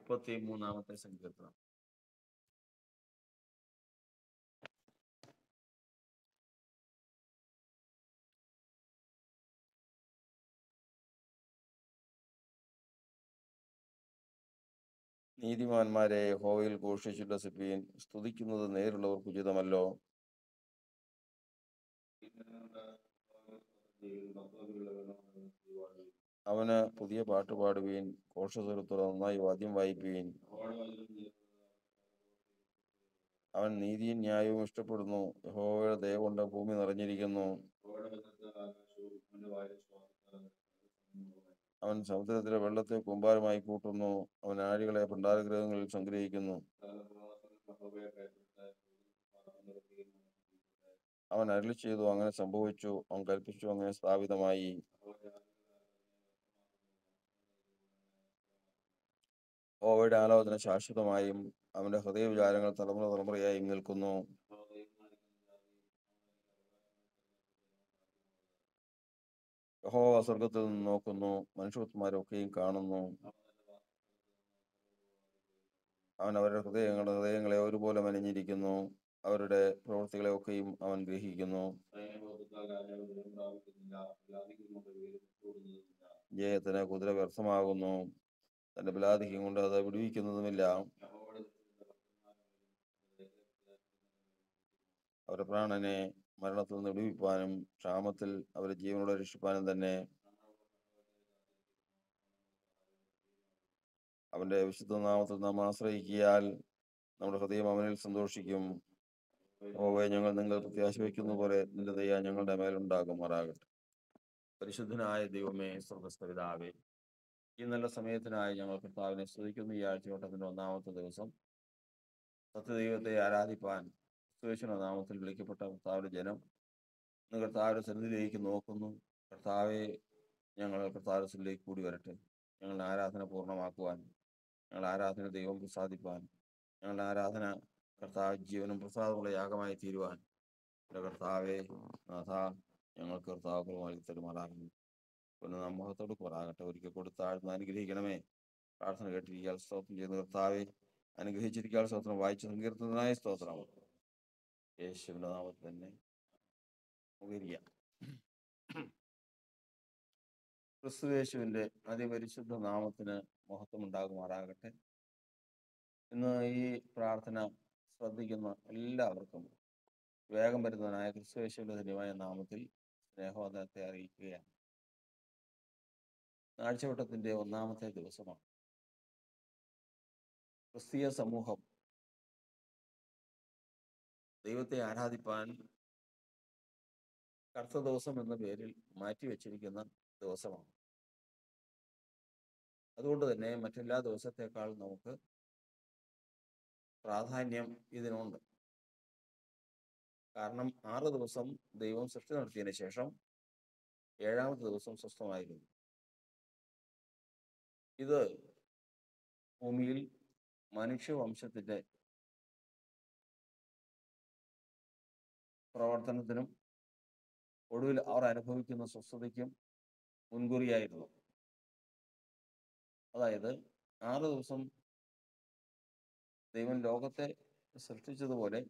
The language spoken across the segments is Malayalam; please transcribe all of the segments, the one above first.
മുപ്പത്തി മൂന്നാമത്തെ സങ്കീർത്തനം നീതിമാന്മാരെ ഹോയിൽ ഘോഷിച്ചുല്ലസിപ്പീൻ സ്തുതിക്കുന്നത് നേരുള്ളവർക്ക് ഉചിതമല്ലോ അവന് പുതിയ പാട്ട് പാടുവീൻ ഘോഷസ്വരത്തോടെ നന്നായി വാദ്യം വായിപ്പീൻ അവൻ നീതിയും ന്യായവും ഇഷ്ടപ്പെടുന്നു യഹോവയുടെ ദയ കൊണ്ട് ഭൂമി നിറഞ്ഞിരിക്കുന്നു അവൻ സമുദ്രത്തിലെ വെള്ളത്തെ കൂമ്പാരമായി കൂട്ടുന്നു അവൻ ആഴികളെ ഭണ്ഡാരഗ്രഹങ്ങളിൽ സംഗ്രഹിക്കുന്നു അവൻ അരുളി ചെയ്തു അങ്ങനെ സംഭവിച്ചു അവൻ കൽപ്പിച്ചു അങ്ങനെ സ്ഥാപിതമായി ഓവയുടെ ആലോചന ശാശ്വതമായും അവന്റെ ഹൃദയവിചാരങ്ങൾ തലമുറ തലമുറയായും നിൽക്കുന്നു യഹോവ സ്വർഗത്തിൽ നിന്ന് നോക്കുന്നു മനുഷ്യത്മാരൊക്കെയും കാണുന്നു അവൻ അവരുടെ ഹൃദയങ്ങളുടെ ഹൃദയങ്ങളെ ഒരുപോലെ മെനഞ്ഞിരിക്കുന്നു അവരുടെ പ്രവൃത്തികളെ ഒക്കെയും അവൻ ഗ്രഹിക്കുന്നു ജയത്തിന് കുതിര വ്യർത്ഥമാകുന്നു തന്റെ ബലാധിക്യം കൊണ്ട് അത് വിടുവിക്കുന്നതുമില്ല അവരുടെ പ്രാണനെ മരണത്തിൽ നിന്ന് വിടുവിപ്പാനും ക്ഷാമത്തിൽ അവരെ ജീവനോടെ രക്ഷിപ്പാനും തന്നെ അവന്റെ വിശുദ്ധ നാമത്തിൽ നാം ആശ്രയിക്കിയാൽ നമ്മുടെ ഹൃദയം അവനിൽ സന്തോഷിക്കും ഓവേ ഞങ്ങൾ നിങ്ങൾ പ്രത്യാശ വയ്ക്കുന്ന പോലെ നിന്റെ ദയ ഞങ്ങളുടെ മേലുണ്ടാകുമാറാകട്ടെ പരിശുദ്ധനായ ദൈവമേ സ്വർഗസ്ഥ പിതാവേ ഈ നല്ല സമയത്തിനായി ഞങ്ങൾ കർത്താവിനെ സ്തുതിക്കുന്ന ഈ ആഴ്ചവട്ടത്തിന്റെ ഒന്നാമത്തെ ദിവസം സത്യദൈവത്തെ ആരാധിപ്പാൻ സുവേശന നാമത്തിൽ വിളിക്കപ്പെട്ട കർത്താവിന്റെ ജനം ഇന്ന് കർത്താവിന്റെ സന്നിധിയിലേക്ക് നോക്കുന്നു കർത്താവെ ഞങ്ങൾ കർത്താവിന്റെ സന്നിധിയിലേക്ക് കൂടി വരട്ടെ ഞങ്ങളുടെ ആരാധന പൂർണ്ണമാക്കുവാൻ ഞങ്ങളുടെ ആരാധന ദൈവം പ്രസാദിപ്പാൻ ഞങ്ങളുടെ ആരാധന കർത്താവ് ജീവനും പ്രസാദമുള്ള യാഗമായി തീരുവാൻ എൻ്റെ കർത്താവെ നാഥ ഞങ്ങൾക്ക് കർത്താവ് തരുമാറാകുന്നു പിന്നെ നാം മുഖത്തോട് പോരാകട്ടെ ഒരിക്കൽ കൊടുത്താഴ്ന്ന് അനുഗ്രഹിക്കണമേ പ്രാർത്ഥന കേട്ടിരിക്കാൻ സ്തോത്രം ചെയ്യുന്ന കർത്താവെ അനുഗ്രഹിച്ചിരിക്കാൻ സ്തോത്രം വായിച്ച സങ്കീർത്തനായ സ്തോത്രം യേശുവിന്റെ നാമത്തിൽ തന്നെ ഉപകരിക്കാം ക്രിസ്തു യേശുവിന്റെ അതിപരിശുദ്ധ നാമത്തിന് മഹത്വം ഉണ്ടാകുമാറാകട്ടെ ഇന്ന് ഈ പ്രാർത്ഥന ശ്രദ്ധിക്കുന്ന എല്ലാവർക്കും വേഗം വരുന്നതിനായ ക്രിസ്തു യേശുവിന്റെ ധന്യമായ നാമത്തിൽ സ്നേഹവന്ദനത്തെ അറിയിക്കുകയാണ് ആഴ്ചവട്ടത്തിന്റെ ഒന്നാമത്തെ ദിവസമാണ് ക്രിസ്തീയ സമൂഹം ദൈവത്തെ ആരാധിപ്പാൻ കർത്ത ദിവസം എന്ന പേരിൽ മാറ്റിവെച്ചിരിക്കുന്ന ദിവസമാണ് അതുകൊണ്ട് തന്നെ മറ്റെല്ലാ ദിവസത്തേക്കാൾ നമുക്ക് പ്രാധാന്യം ഇതിനുണ്ട് കാരണം ആറ് ദിവസം ദൈവം സൃഷ്ടി നടത്തിയതിനു ശേഷം ഏഴാമത്തെ ദിവസം സ്വസ്ഥമായിരുന്നു ഇത് ഭൂമിയിൽ മനുഷ്യവംശത്തിന്റെ പ്രവർത്തനത്തിനും ഒടുവിൽ അവർ അനുഭവിക്കുന്ന സ്വസ്ഥതയ്ക്കും മുൻകുറിയായിരുന്നു അതായത് ആറ് ദിവസം ദൈവം ലോകത്തെ സൃഷ്ടിച്ചതുപോലെ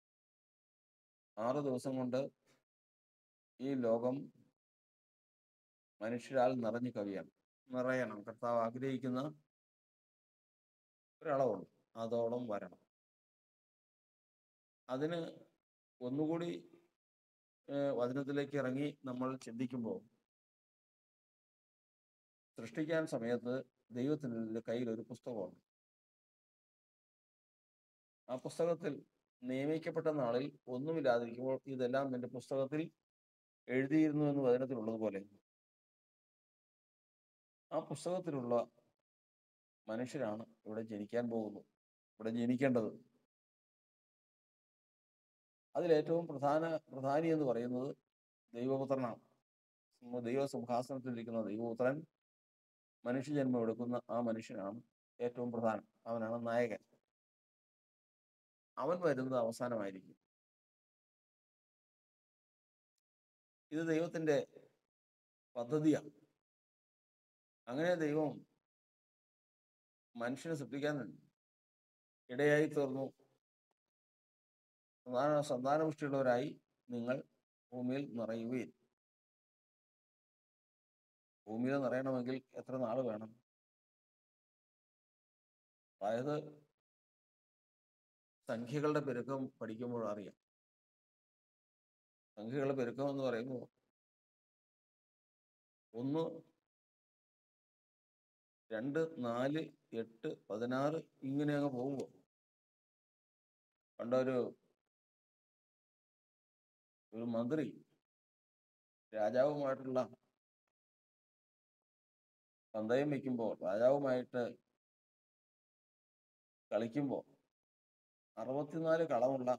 ആറ് ദിവസം കൊണ്ട് ഈ ലോകം മനുഷ്യരാൽ നിറഞ്ഞു കവിയണം നിറയണം കർത്താവ് ആഗ്രഹിക്കുന്ന ഒരളവുണ്ട് അതോളം വരണം അതിന് ഒന്നുകൂടി ഏഹ് വചനത്തിലേക്ക് ഇറങ്ങി നമ്മൾ ചിന്തിക്കുമ്പോൾ സൃഷ്ടിക്കാൻ സമയത്ത് ദൈവത്തിൻ്റെ കയ്യിൽ ഒരു പുസ്തകമുണ്ട് ആ പുസ്തകത്തിൽ നിയമിക്കപ്പെട്ട നാളിൽ ഒന്നുമില്ലാതിരിക്കുമ്പോൾ ഇതെല്ലാം നിന്റെ പുസ്തകത്തിൽ എഴുതിയിരുന്നു എന്ന് വചനത്തിലുള്ളതുപോലെ ആ പുസ്തകത്തിലുള്ള മനുഷ്യരാണ് ഇവിടെ ജനിക്കാൻ പോകുന്നത് ഇവിടെ ജനിക്കേണ്ടത് അതിലേറ്റവും പ്രധാന പ്രധാനി എന്ന് പറയുന്നത് ദൈവപുത്രനാണ് സിംഹ- ദൈവ സിംഹാസനത്തിലിരിക്കുന്ന ദൈവപുത്രൻ മനുഷ്യജന്മം എടുക്കുന്ന ആ മനുഷ്യനാണ് ഏറ്റവും പ്രധാനം അവനാണ് നായകൻ അവൻ വരുന്നത് അവസാനമായിരിക്കും ഇത് ദൈവത്തിന്റെ പദ്ധതിയാണ് അങ്ങനെ ദൈവം മനുഷ്യനെ സൃഷ്ടിക്കാൻ ഇടയായി തീർന്നു സന്താന സന്താനപുഷ്ടിയുള്ളവരായി നിങ്ങൾ ഭൂമിയിൽ നിറയുകയും ഭൂമിയിൽ നിറയണമെങ്കിൽ എത്ര നാൾ വേണം അതായത് സംഖ്യകളുടെ പെരുക്കം പഠിക്കുമ്പോൾ അറിയാം സംഖ്യകളുടെ പെരുക്കം എന്ന് പറയുമ്പോൾ ഒന്ന് രണ്ട് നാല് എട്ട് പതിനാറ് ഇങ്ങനെ അങ്ങ് പോകുമ്പോൾ പണ്ടൊരു ഒരു മന്ത്രി രാജാവുമായിട്ടുള്ള പന്തയം വെക്കുമ്പോൾ രാജാവുമായിട്ട് കളിക്കുമ്പോൾ അറുപത്തിനാല് കളമുള്ള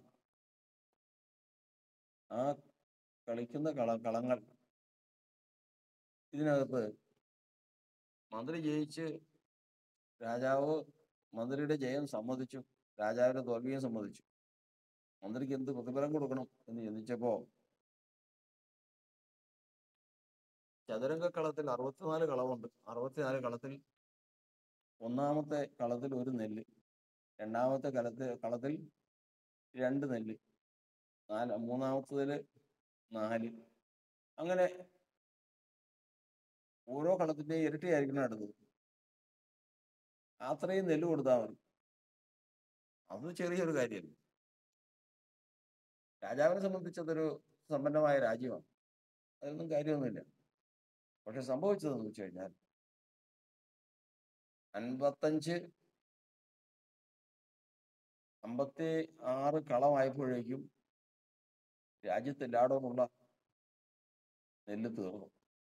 ആ കളിക്കുന്ന കള കളങ്ങൾ ഇതിനകത്ത് മന്ത്രി ജയിച്ച് രാജാവ് മന്ത്രിയുടെ ജയം സമ്മതിച്ചു രാജാവിന്റെ തോൽവിയും സമ്മതിച്ചു മന്ത്രിക്ക് എന്ത് പ്രതിഫലം കൊടുക്കണം എന്ന് ചിന്തിച്ചപ്പോ ചതുരംഗ കളത്തിൽ അറുപത്തിനാല് കളമുണ്ട് അറുപത്തിനാല് കളത്തിൽ ഒന്നാമത്തെ കളത്തിൽ ഒരു നെല്ല് രണ്ടാമത്തെ കളത്തിൽ കളത്തിൽ രണ്ട് നെല്ല് നാല് മൂന്നാമത്തതിൽ നാല് അങ്ങനെ ഓരോ കളത്തിന്റെയും ഇരട്ടിയായിരിക്കണം അടുത്തത് അത്രയും നെല്ല് കൊടുത്താൽ മതി അത് ചെറിയൊരു കാര്യമല്ല രാജാവിനെ സംബന്ധിച്ച് അതൊരു സമ്പന്നമായ രാജ്യമാണ് അതിലൊന്നും കാര്യമൊന്നുമില്ല പക്ഷെ സംഭവിച്ചതെന്ന് വെച്ച് കഴിഞ്ഞാൽ അൻപത്തഞ്ച് അമ്പത്തി ആറ് കളമായപ്പോഴേക്കും രാജ്യത്ത് എല്ലായിടവുമുള്ള നെല്ല് തീർന്നു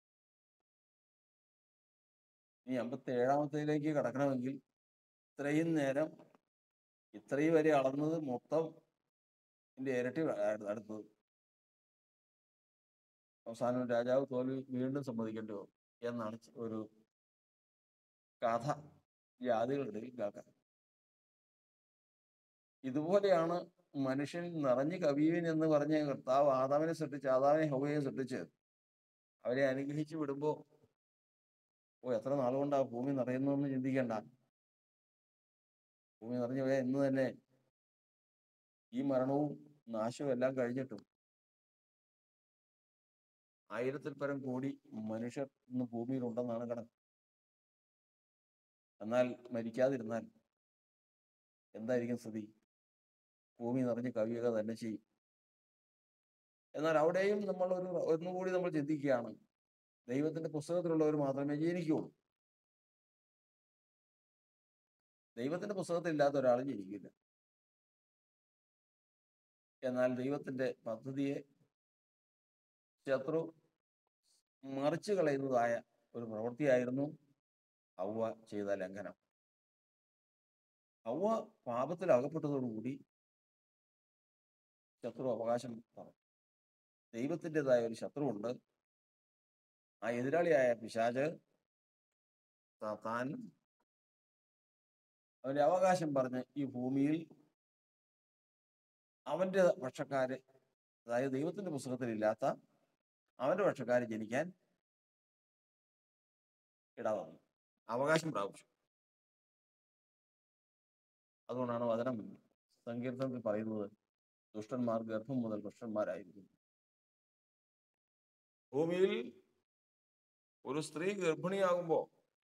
ഇനി അമ്പത്തി ഏഴാമത്തേലേക്ക് കടക്കണമെങ്കിൽ ഇത്രയും നേരം ഇത്രയും വരെ അളന്നത് മൊത്തം ഇതിന്റെ ഇരട്ടി വ- അടു- അടുത്തത് അവസാനം രാജാവ് തോൽവി വീണ്ടും സമ്മതിക്കേണ്ടി വന്നു എന്നാണ് ച- ഒരു കഥ ജാതികളുടെ ഇടയിൽ കേൾക്കാൻ ഇതുപോലെയാണ് മനുഷ്യൻ നിറഞ്ഞു കവിയുവൻ എന്ന് പറഞ്ഞ കർത്താവ് ആദാമിനെ സൃഷ്ടിച്ച് ആദാമിനെ ഹൗവയെ സൃഷ്ടിച്ച് അവരെ അനുഗ്രഹിച്ചു വിടുമ്പോ ഓ എത്ര നാളുകൊണ്ടാ ഭൂമി നിറയുന്നതെന്ന് ചിന്തിക്കണ്ട ഭൂമി നിറഞ്ഞു പോയാൽ ഇന്ന് തന്നെ ഈ മരണവും നാശവും എല്ലാം കഴിഞ്ഞിട്ടും ആയിരത്തിൽ പരം കോടി മനുഷ്യർ ഇന്ന് ഭൂമിയിൽ ഉണ്ടെന്നാണ് കണക്ക് എന്നാൽ മരിക്കാതിരുന്നാൽ എന്തായിരിക്കും സ്ഥിതി ഭൂമി നിറഞ്ഞ് കവിയുക തന്നെ ചെയ്യും എന്നാൽ അവിടെയും നമ്മൾ ഒരു ഒന്നുകൂടി നമ്മൾ ചിന്തിക്കുകയാണ് ദൈവത്തിന്റെ പുസ്തകത്തിലുള്ളവർ മാത്രമേ ജനിക്കുകയുള്ളൂ ദൈവത്തിന്റെ പുസ്തകത്തിൽ ഇല്ലാത്ത ഒരാളും ജനിക്കില്ല എന്നാൽ ദൈവത്തിന്റെ പദ്ധതിയെ ശത്രു മറിച്ചു കളയുന്നതായ ഒരു പ്രവൃത്തിയായിരുന്നു ഔവ ചെയ്ത ലംഘനം ഔവ പാപത്തിൽ അകപ്പെട്ടതോടുകൂടി ശത്രു അവകാശം പറഞ്ഞു ദൈവത്തിൻ്റെതായ ഒരു ശത്രുവുണ്ട് ആ എതിരാളിയായ പിശാച് താൻ അവന്റെ അവകാശം പറഞ്ഞ് ഈ ഭൂമിയിൽ അവന്റെ പക്ഷക്കാര് അതായത് ദൈവത്തിന്റെ പുസ്തകത്തിൽ ഇല്ലാത്ത അവന്റെ പക്ഷക്കാര് ജനിക്കാൻ ഇടവന്നു അവകാശം പ്രാപിച്ചു അതുകൊണ്ടാണ് വചനം സങ്കീർത്തനത്തിൽ പറയുന്നത് ദുഷ്ടന്മാർ ഗർഭം മുതൽ ദുഷ്ടന്മാരായിരിക്കുന്നു ഭൂമിയിൽ ഒരു സ്ത്രീ ഗർഭിണിയാകുമ്പോ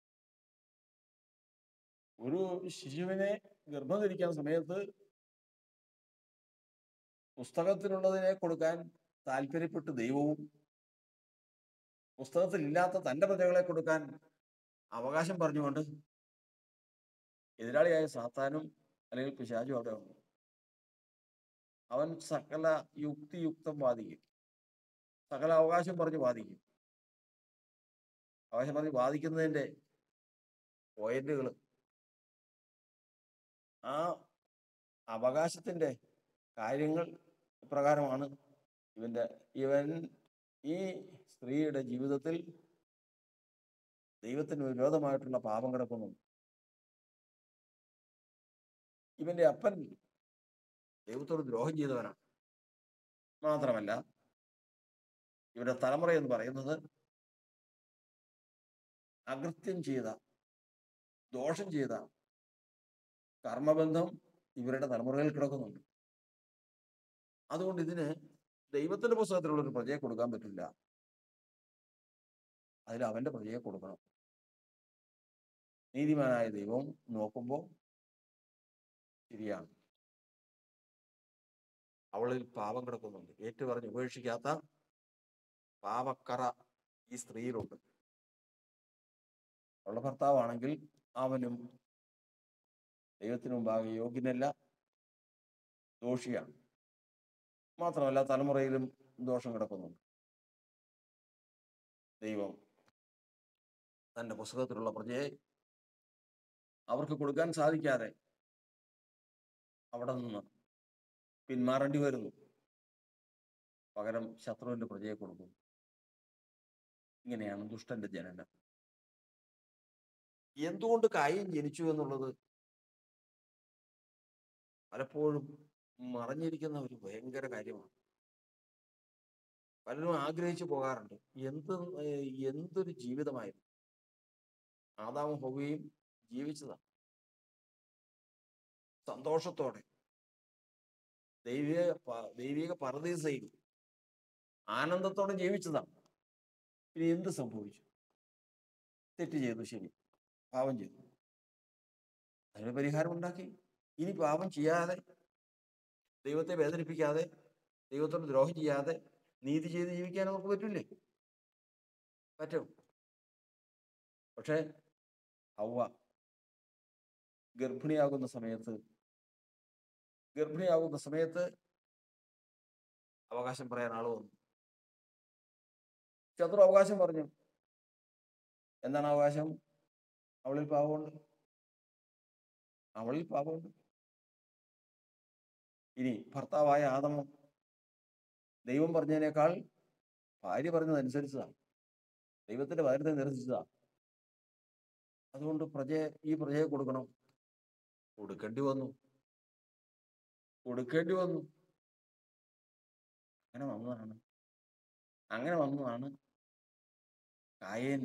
ഒരു ശിശുവിനെ ഗർഭം ധരിക്കാൻ സമയത്ത് പുസ്തകത്തിലുള്ളതിനെ കൊടുക്കാൻ താല്പര്യപ്പെട്ട് ദൈവവും പുസ്തകത്തിൽ ഇല്ലാത്ത തന്റെ പ്രജകളെ കൊടുക്കാൻ അവകാശം പറഞ്ഞുകൊണ്ട് എതിരാളിയായ സാത്താനും അല്ലെങ്കിൽ പിശാചും അവിടെ ഉണ്ട് അവൻ സകല യുക്തിയുക്തം വാദിക്കും സകല അവകാശം പറഞ്ഞ് വാദിക്കും അവകാശം പറഞ്ഞ് വാദിക്കുന്നതിന്റെ പോയിന്റുകൾ ആ അവകാശത്തിന്റെ കാര്യങ്ങൾ ഇപ്രകാരമാണ് ഇവന്റെ ഇവൻ ഈ സ്ത്രീയുടെ ജീവിതത്തിൽ ദൈവത്തിന് വിരോധമായിട്ടുള്ള പാപം കിടക്കുന്നു ഇവന്റെ അപ്പൻ ദൈവത്തോട് ദ്രോഹം ചെയ്തവനാണ് മാത്രമല്ല ഇവരുടെ തലമുറ എന്ന് പറയുന്നത് അകൃത്യം ചെയ്ത ദോഷം ചെയ്ത കർമ്മബന്ധം ഇവരുടെ തലമുറയിൽ കിടക്കുന്നുണ്ട് അതുകൊണ്ട് ഇതിന് ദൈവത്തിന്റെ പുസ്തകത്തിലുള്ള ഒരു പ്രജയെ കൊടുക്കാൻ പറ്റില്ല അതിൽ അവന്റെ പ്രജയെ കൊടുക്കണം നീതിമാനായ ദൈവം നോക്കുമ്പോൾ ശരിയാണ് അവളിൽ പാപം കിടക്കുന്നുണ്ട് ഏറ്റു പറഞ്ഞ് ഉപേക്ഷിക്കാത്ത പാപക്കറ ഈ സ്ത്രീയിലുണ്ട് അവളുടെ ഭർത്താവാണെങ്കിൽ അവനും ദൈവത്തിന് മുമ്പാകെ യോഗ്യനല്ല ദോഷിയാണ് മാത്രമല്ല തലമുറയിലും ദോഷം കിടക്കുന്നുണ്ട് ദൈവം തന്റെ പുസ്തകത്തിലുള്ള പ്രജയെ അവർക്ക് കൊടുക്കാൻ സാധിക്കാതെ അവിടെ നിന്ന് പിന്മാറേണ്ടി വരുന്നു പകരം ശത്രുവിന്റെ പ്രജയെ കൊടുക്കും ഇങ്ങനെയാണ് ദുഷ്ടന്റെ ജനനം എന്തുകൊണ്ട് കായം ജനിച്ചു എന്നുള്ളത് പലപ്പോഴും മറഞ്ഞിരിക്കുന്ന ഒരു ഭയങ്കര കാര്യമാണ് പലരും ആഗ്രഹിച്ചു പോകാറുണ്ട് എന്ത് ഏർ എന്തൊരു ജീവിതമായിരുന്നു ആദാമും ഹൗവയും ജീവിച്ചതാണ് സന്തോഷത്തോടെ ദൈവിക പ- ദൈവിക പരദീസയിൽ ആനന്ദത്തോടെ ജീവിച്ചതാണ് ഇനി എന്ത് സംഭവിച്ചു തെറ്റ് ചെയ്തു ശരി പാപം ചെയ്തു അതിന് പരിഹാരം ഉണ്ടാക്കി ഇനി പാപം ചെയ്യാതെ ദൈവത്തെ വേദനിപ്പിക്കാതെ ദൈവത്തോട് ദ്രോഹം ചെയ്യാതെ നീതി ചെയ്ത് ജീവിക്കാൻ അവർക്ക് പറ്റില്ലേ പറ്റും പക്ഷേ ഹൗവ ഗർഭിണിയാകുന്ന സമയത്ത് ഗർഭിണിയാകുന്ന സമയത്ത് അവകാശം പറയാൻ ആള് വന്നു ശത്രു അവകാശം പറഞ്ഞു എന്താണ് അവകാശം അവളിൽ പാപമുണ്ട് അവളിൽ പാപമുണ്ട് ഇനി ഭർത്താവായ ആദമോ ദൈവം പറഞ്ഞതിനേക്കാൾ ഭാര്യ പറഞ്ഞതനുസരിച്ചതാണ് ദൈവത്തിന്റെ വചനത്തെ നിരസിച്ചതാ അതുകൊണ്ട് പ്രജയെ ഈ പ്രജയെ കൊടുക്കണം കൊടുക്കേണ്ടി വന്നു കൊടുക്കേണ്ടി വന്നു അങ്ങനെ വന്നതാണ് അങ്ങനെ വന്നതാണ് കായേൻ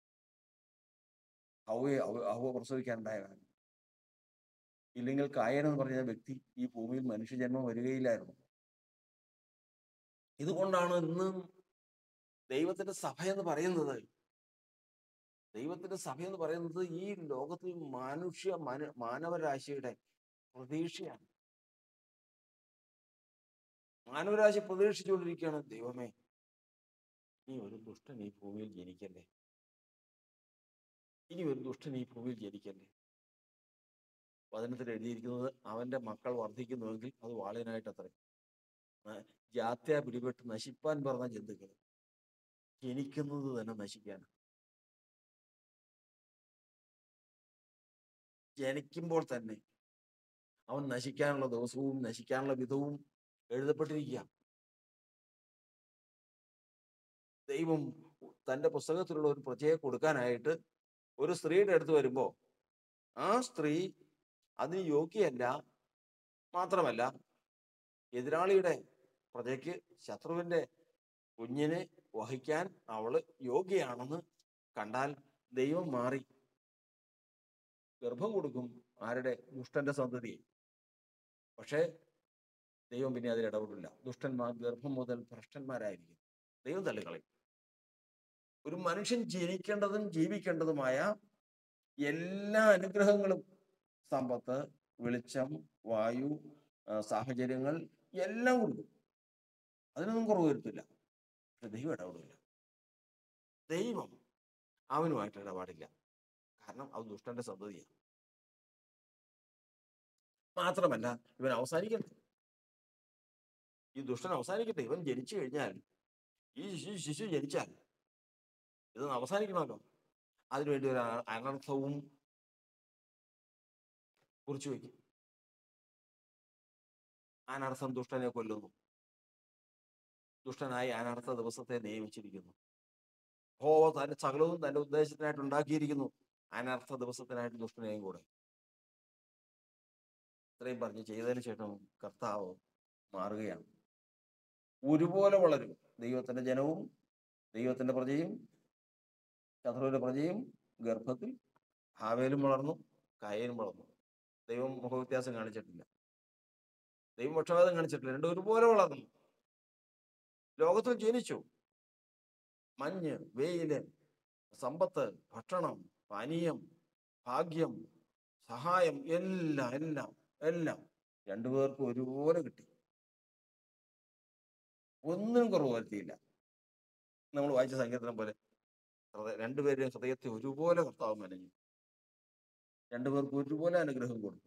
ഹൗവയെ ഹൗവ- ഹൗവ പ്രസവിക്കാനുണ്ടായ കാരണം ഇല്ലെങ്കിൽ കായൻ എന്ന് പറഞ്ഞ വ്യക്തി ഈ ഭൂമിയിൽ മനുഷ്യജന്മം വരികയില്ലായിരുന്നു ഇതുകൊണ്ടാണ് ഇന്ന് ദൈവത്തിന്റെ സഭ എന്ന് പറയുന്നത് ദൈവത്തിന്റെ സഭ എന്ന് പറയുന്നത് ഈ ലോകത്തിൽ മനുഷ്യ മനു മാനവരാശിയുടെ പ്രതീക്ഷയാണ് മാനവരാശി പ്രതീക്ഷിച്ചുകൊണ്ടിരിക്കുകയാണ് ദൈവമേ ഇനി ഒരു ദുഷ്ടൻ ഈ ഭൂമിയിൽ ജനിക്കല്ലേ ഇനി ഒരു ദുഷ്ടൻ ഈ ഭൂമിയിൽ ജനിക്കല്ലേ വചനത്തിൽ എഴുതിയിരിക്കുന്നത് അവന്റെ മക്കൾ വർദ്ധിക്കുന്നുവെങ്കിൽ അത് വാളിനായിട്ടത്രേ ന- ജാത്യ പിടിപെട്ട് നശിപ്പാൻ പറഞ്ഞ ജന്തുക്കൾ ജനിക്കുന്നത് തന്നെ നശിക്കാൻ ജനിക്കുമ്പോൾ തന്നെ അവൻ നശിക്കാനുള്ള ദിവസവും നശിക്കാനുള്ള വിധവും എഴുതപ്പെട്ടിരിക്കുക ദൈവം തന്റെ പുസ്തകത്തിലുള്ള ഒരു പ്രജയെ കൊടുക്കാനായിട്ട് ഒരു സ്ത്രീയുടെ അടുത്ത് വരുമ്പോ ആ സ്ത്രീ അതിന് യോഗ്യയല്ല മാത്രമല്ല എതിരാളിയുടെ പ്രജയ്ക്ക് ശത്രുവിന്റെ കുഞ്ഞിനെ വഹിക്കാൻ അവള് യോഗ്യയാണെന്ന് കണ്ടാൽ ദൈവം മാറി ഗർഭം കൊടുക്കും ആരുടെ ദുഷ്ടന്റെ സന്തതിയെ പക്ഷേ ദൈവം പിന്നെ അതിൽ ഇടപെടില്ല ദുഷ്ടന്മാർ ഗർഭം മുതൽ ഭ്രഷ്ടന്മാരായിരിക്കും ദൈവം തള്ളിക്കളയും ഒരു മനുഷ്യൻ ജനിക്കേണ്ടതും ജീവിക്കേണ്ടതുമായ എല്ലാ അനുഗ്രഹങ്ങളും സമ്പത്ത് വെളിച്ചം വായു ആ, സാഹചര്യങ്ങൾ എല്ലാം കൊടുക്കും അതിനൊന്നും കുറവ് വരുത്തില്ല പക്ഷെ ദൈവം ഇടപെടില്ല ദൈവം അവനുമായിട്ട് ഇടപാടില്ല കാരണം അത് ദുഷ്ടന്റെ സന്തതിയാണ് മാത്രമല്ല ഇവൻ അവസാനിക്കട്ടെ ഈ ദുഷ്ടൻ അവസാനിക്കട്ടെ ഇവൻ ജനിച്ചു കഴിഞ്ഞാൽ ഈ ശിശു ശിശു ജനിച്ചാൽ ഇതൊന്ന് അവസാനിക്കണമല്ലോ അതിനുവേണ്ടി ഒരു അ- അനർത്ഥവും കുറിച്ചു വയ്ക്കും അനർത്ഥം ദുഷ്ടനെ കൊല്ലുന്നു ദുഷ്ടനായി അനർത്ഥ ദിവസത്തെ നിയമിച്ചിരിക്കുന്നു ഹോവ തന്റെ സകലവും തന്റെ ഉദ്ദേശത്തിനായിട്ട് ഉണ്ടാക്കിയിരിക്കുന്നു അനർത്ഥ ദിവസത്തിനായിട്ട് ദുഷ്ടനെയും കൂടെ ഇത്രയും പറഞ്ഞ് ചെയ്തതിന് ശേഷം കർത്താവ് മാറുകയാണ് ഒരുപോലെ വളരും ദൈവത്തിന്റെ ജനവും ദൈവത്തിന്റെ പ്രജയും ശത്രുവിന്റെ പ്രജയും ഗർഭത്തിൽ ഹാവേലും വളർന്നു കായലും വളർന്നു ദൈവം മുഖവ്യത്യാസം കാണിച്ചിട്ടില്ല ദൈവം പക്ഷപാതം കാണിച്ചിട്ടില്ല രണ്ടും ഒരുപോലെ വളർന്നു ലോകത്തിൽ ജനിച്ചു മഞ്ഞ് വെയില് സമ്പത്ത് ഭക്ഷണം പാനീയം ഭാഗ്യം സഹായം എല്ലാം എല്ലാം എല്ലാം രണ്ടുപേർക്കും ഒരുപോലെ കിട്ടി ഒന്നിനും കുറവ് വരുത്തിയില്ല നമ്മൾ വായിച്ച സങ്കീർത്തനം പോലെ ഹൃദയ- രണ്ടുപേരുടെയും ഹൃദയത്തെ ഒരുപോലെ കർത്താവ് മെനഞ്ഞു രണ്ടുപേർക്കും ഒരുപോലെ അനുഗ്രഹം കൊടുത്തു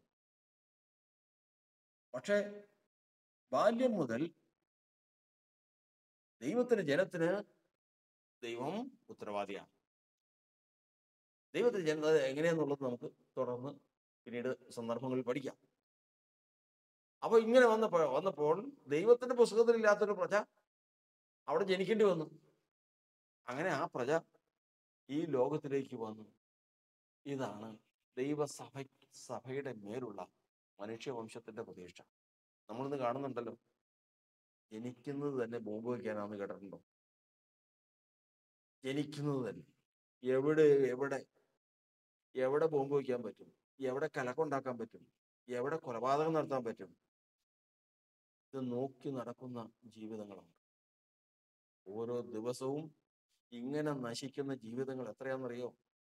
പക്ഷേ ബാല്യം മുതൽ ദൈവത്തിന്റെ ജനത്തിന് ദൈവം ഉത്തരവാദിയാണ് ദൈവത്തിന്റെ ജനത എങ്ങനെയാന്നുള്ളത് നമുക്ക് തുടർന്ന് പിന്നീട് സന്ദർഭങ്ങളിൽ പഠിക്കാം അപ്പൊ ഇങ്ങനെ വന്നപ്പോൾ വന്നപ്പോൾ ദൈവത്തിന്റെ പുസ്തകത്തിൽ ഇല്ലാത്തൊരു പ്രജ അവിടെ ജനിക്കേണ്ടി വന്നു അങ്ങനെ ആ പ്രജ ഈ ലോകത്തിലേക്ക് വന്നു ഇതാണ് ദൈവസഭ സഭയുടെ മേലുള്ള മനുഷ്യവംശത്തിന്റെ പ്രതീക്ഷ നമ്മളിന്ന് കാണുന്നുണ്ടല്ലോ ജനിക്കുന്നത് തന്നെ ബോംബ് വയ്ക്കാനാന്ന് കേട്ടിട്ടുണ്ടോ ജനിക്കുന്നത് തന്നെ എവിടെ എവിടെ എവിടെ ബോംബ് വയ്ക്കാൻ പറ്റും എവിടെ കലക്കുണ്ടാക്കാൻ പറ്റും എവിടെ കൊലപാതകം നടത്താൻ പറ്റും ഇത് നോക്കി നടക്കുന്ന ജീവിതങ്ങളുണ്ട് ഓരോ ദിവസവും ഇങ്ങനെ നശിക്കുന്ന ജീവിതങ്ങൾ എത്രയാണെന്നറിയോ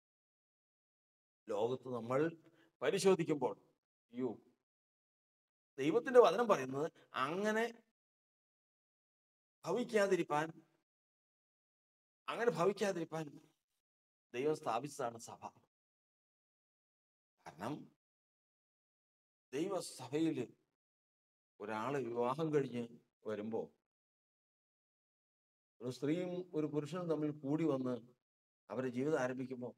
ലോകത്ത് നമ്മൾ പരിശോധിക്കുമ്പോൾ അയ്യോ ദൈവത്തിന്റെ വചനം പറയുന്നത് അങ്ങനെ ഭവിക്കാതിരിപ്പാൻ അങ്ങനെ ഭവിക്കാതിരിപ്പാൻ ദൈവം സ്ഥാപിച്ചതാണ് സഭ കാരണം ദൈവസഭയിൽ ഒരാള് വിവാഹം കഴിഞ്ഞ് വരുമ്പോ ഒരു സ്ത്രീയും ഒരു പുരുഷനും തമ്മിൽ കൂടി വന്ന് അവരുടെ ജീവിതം ആരംഭിക്കുമ്പോൾ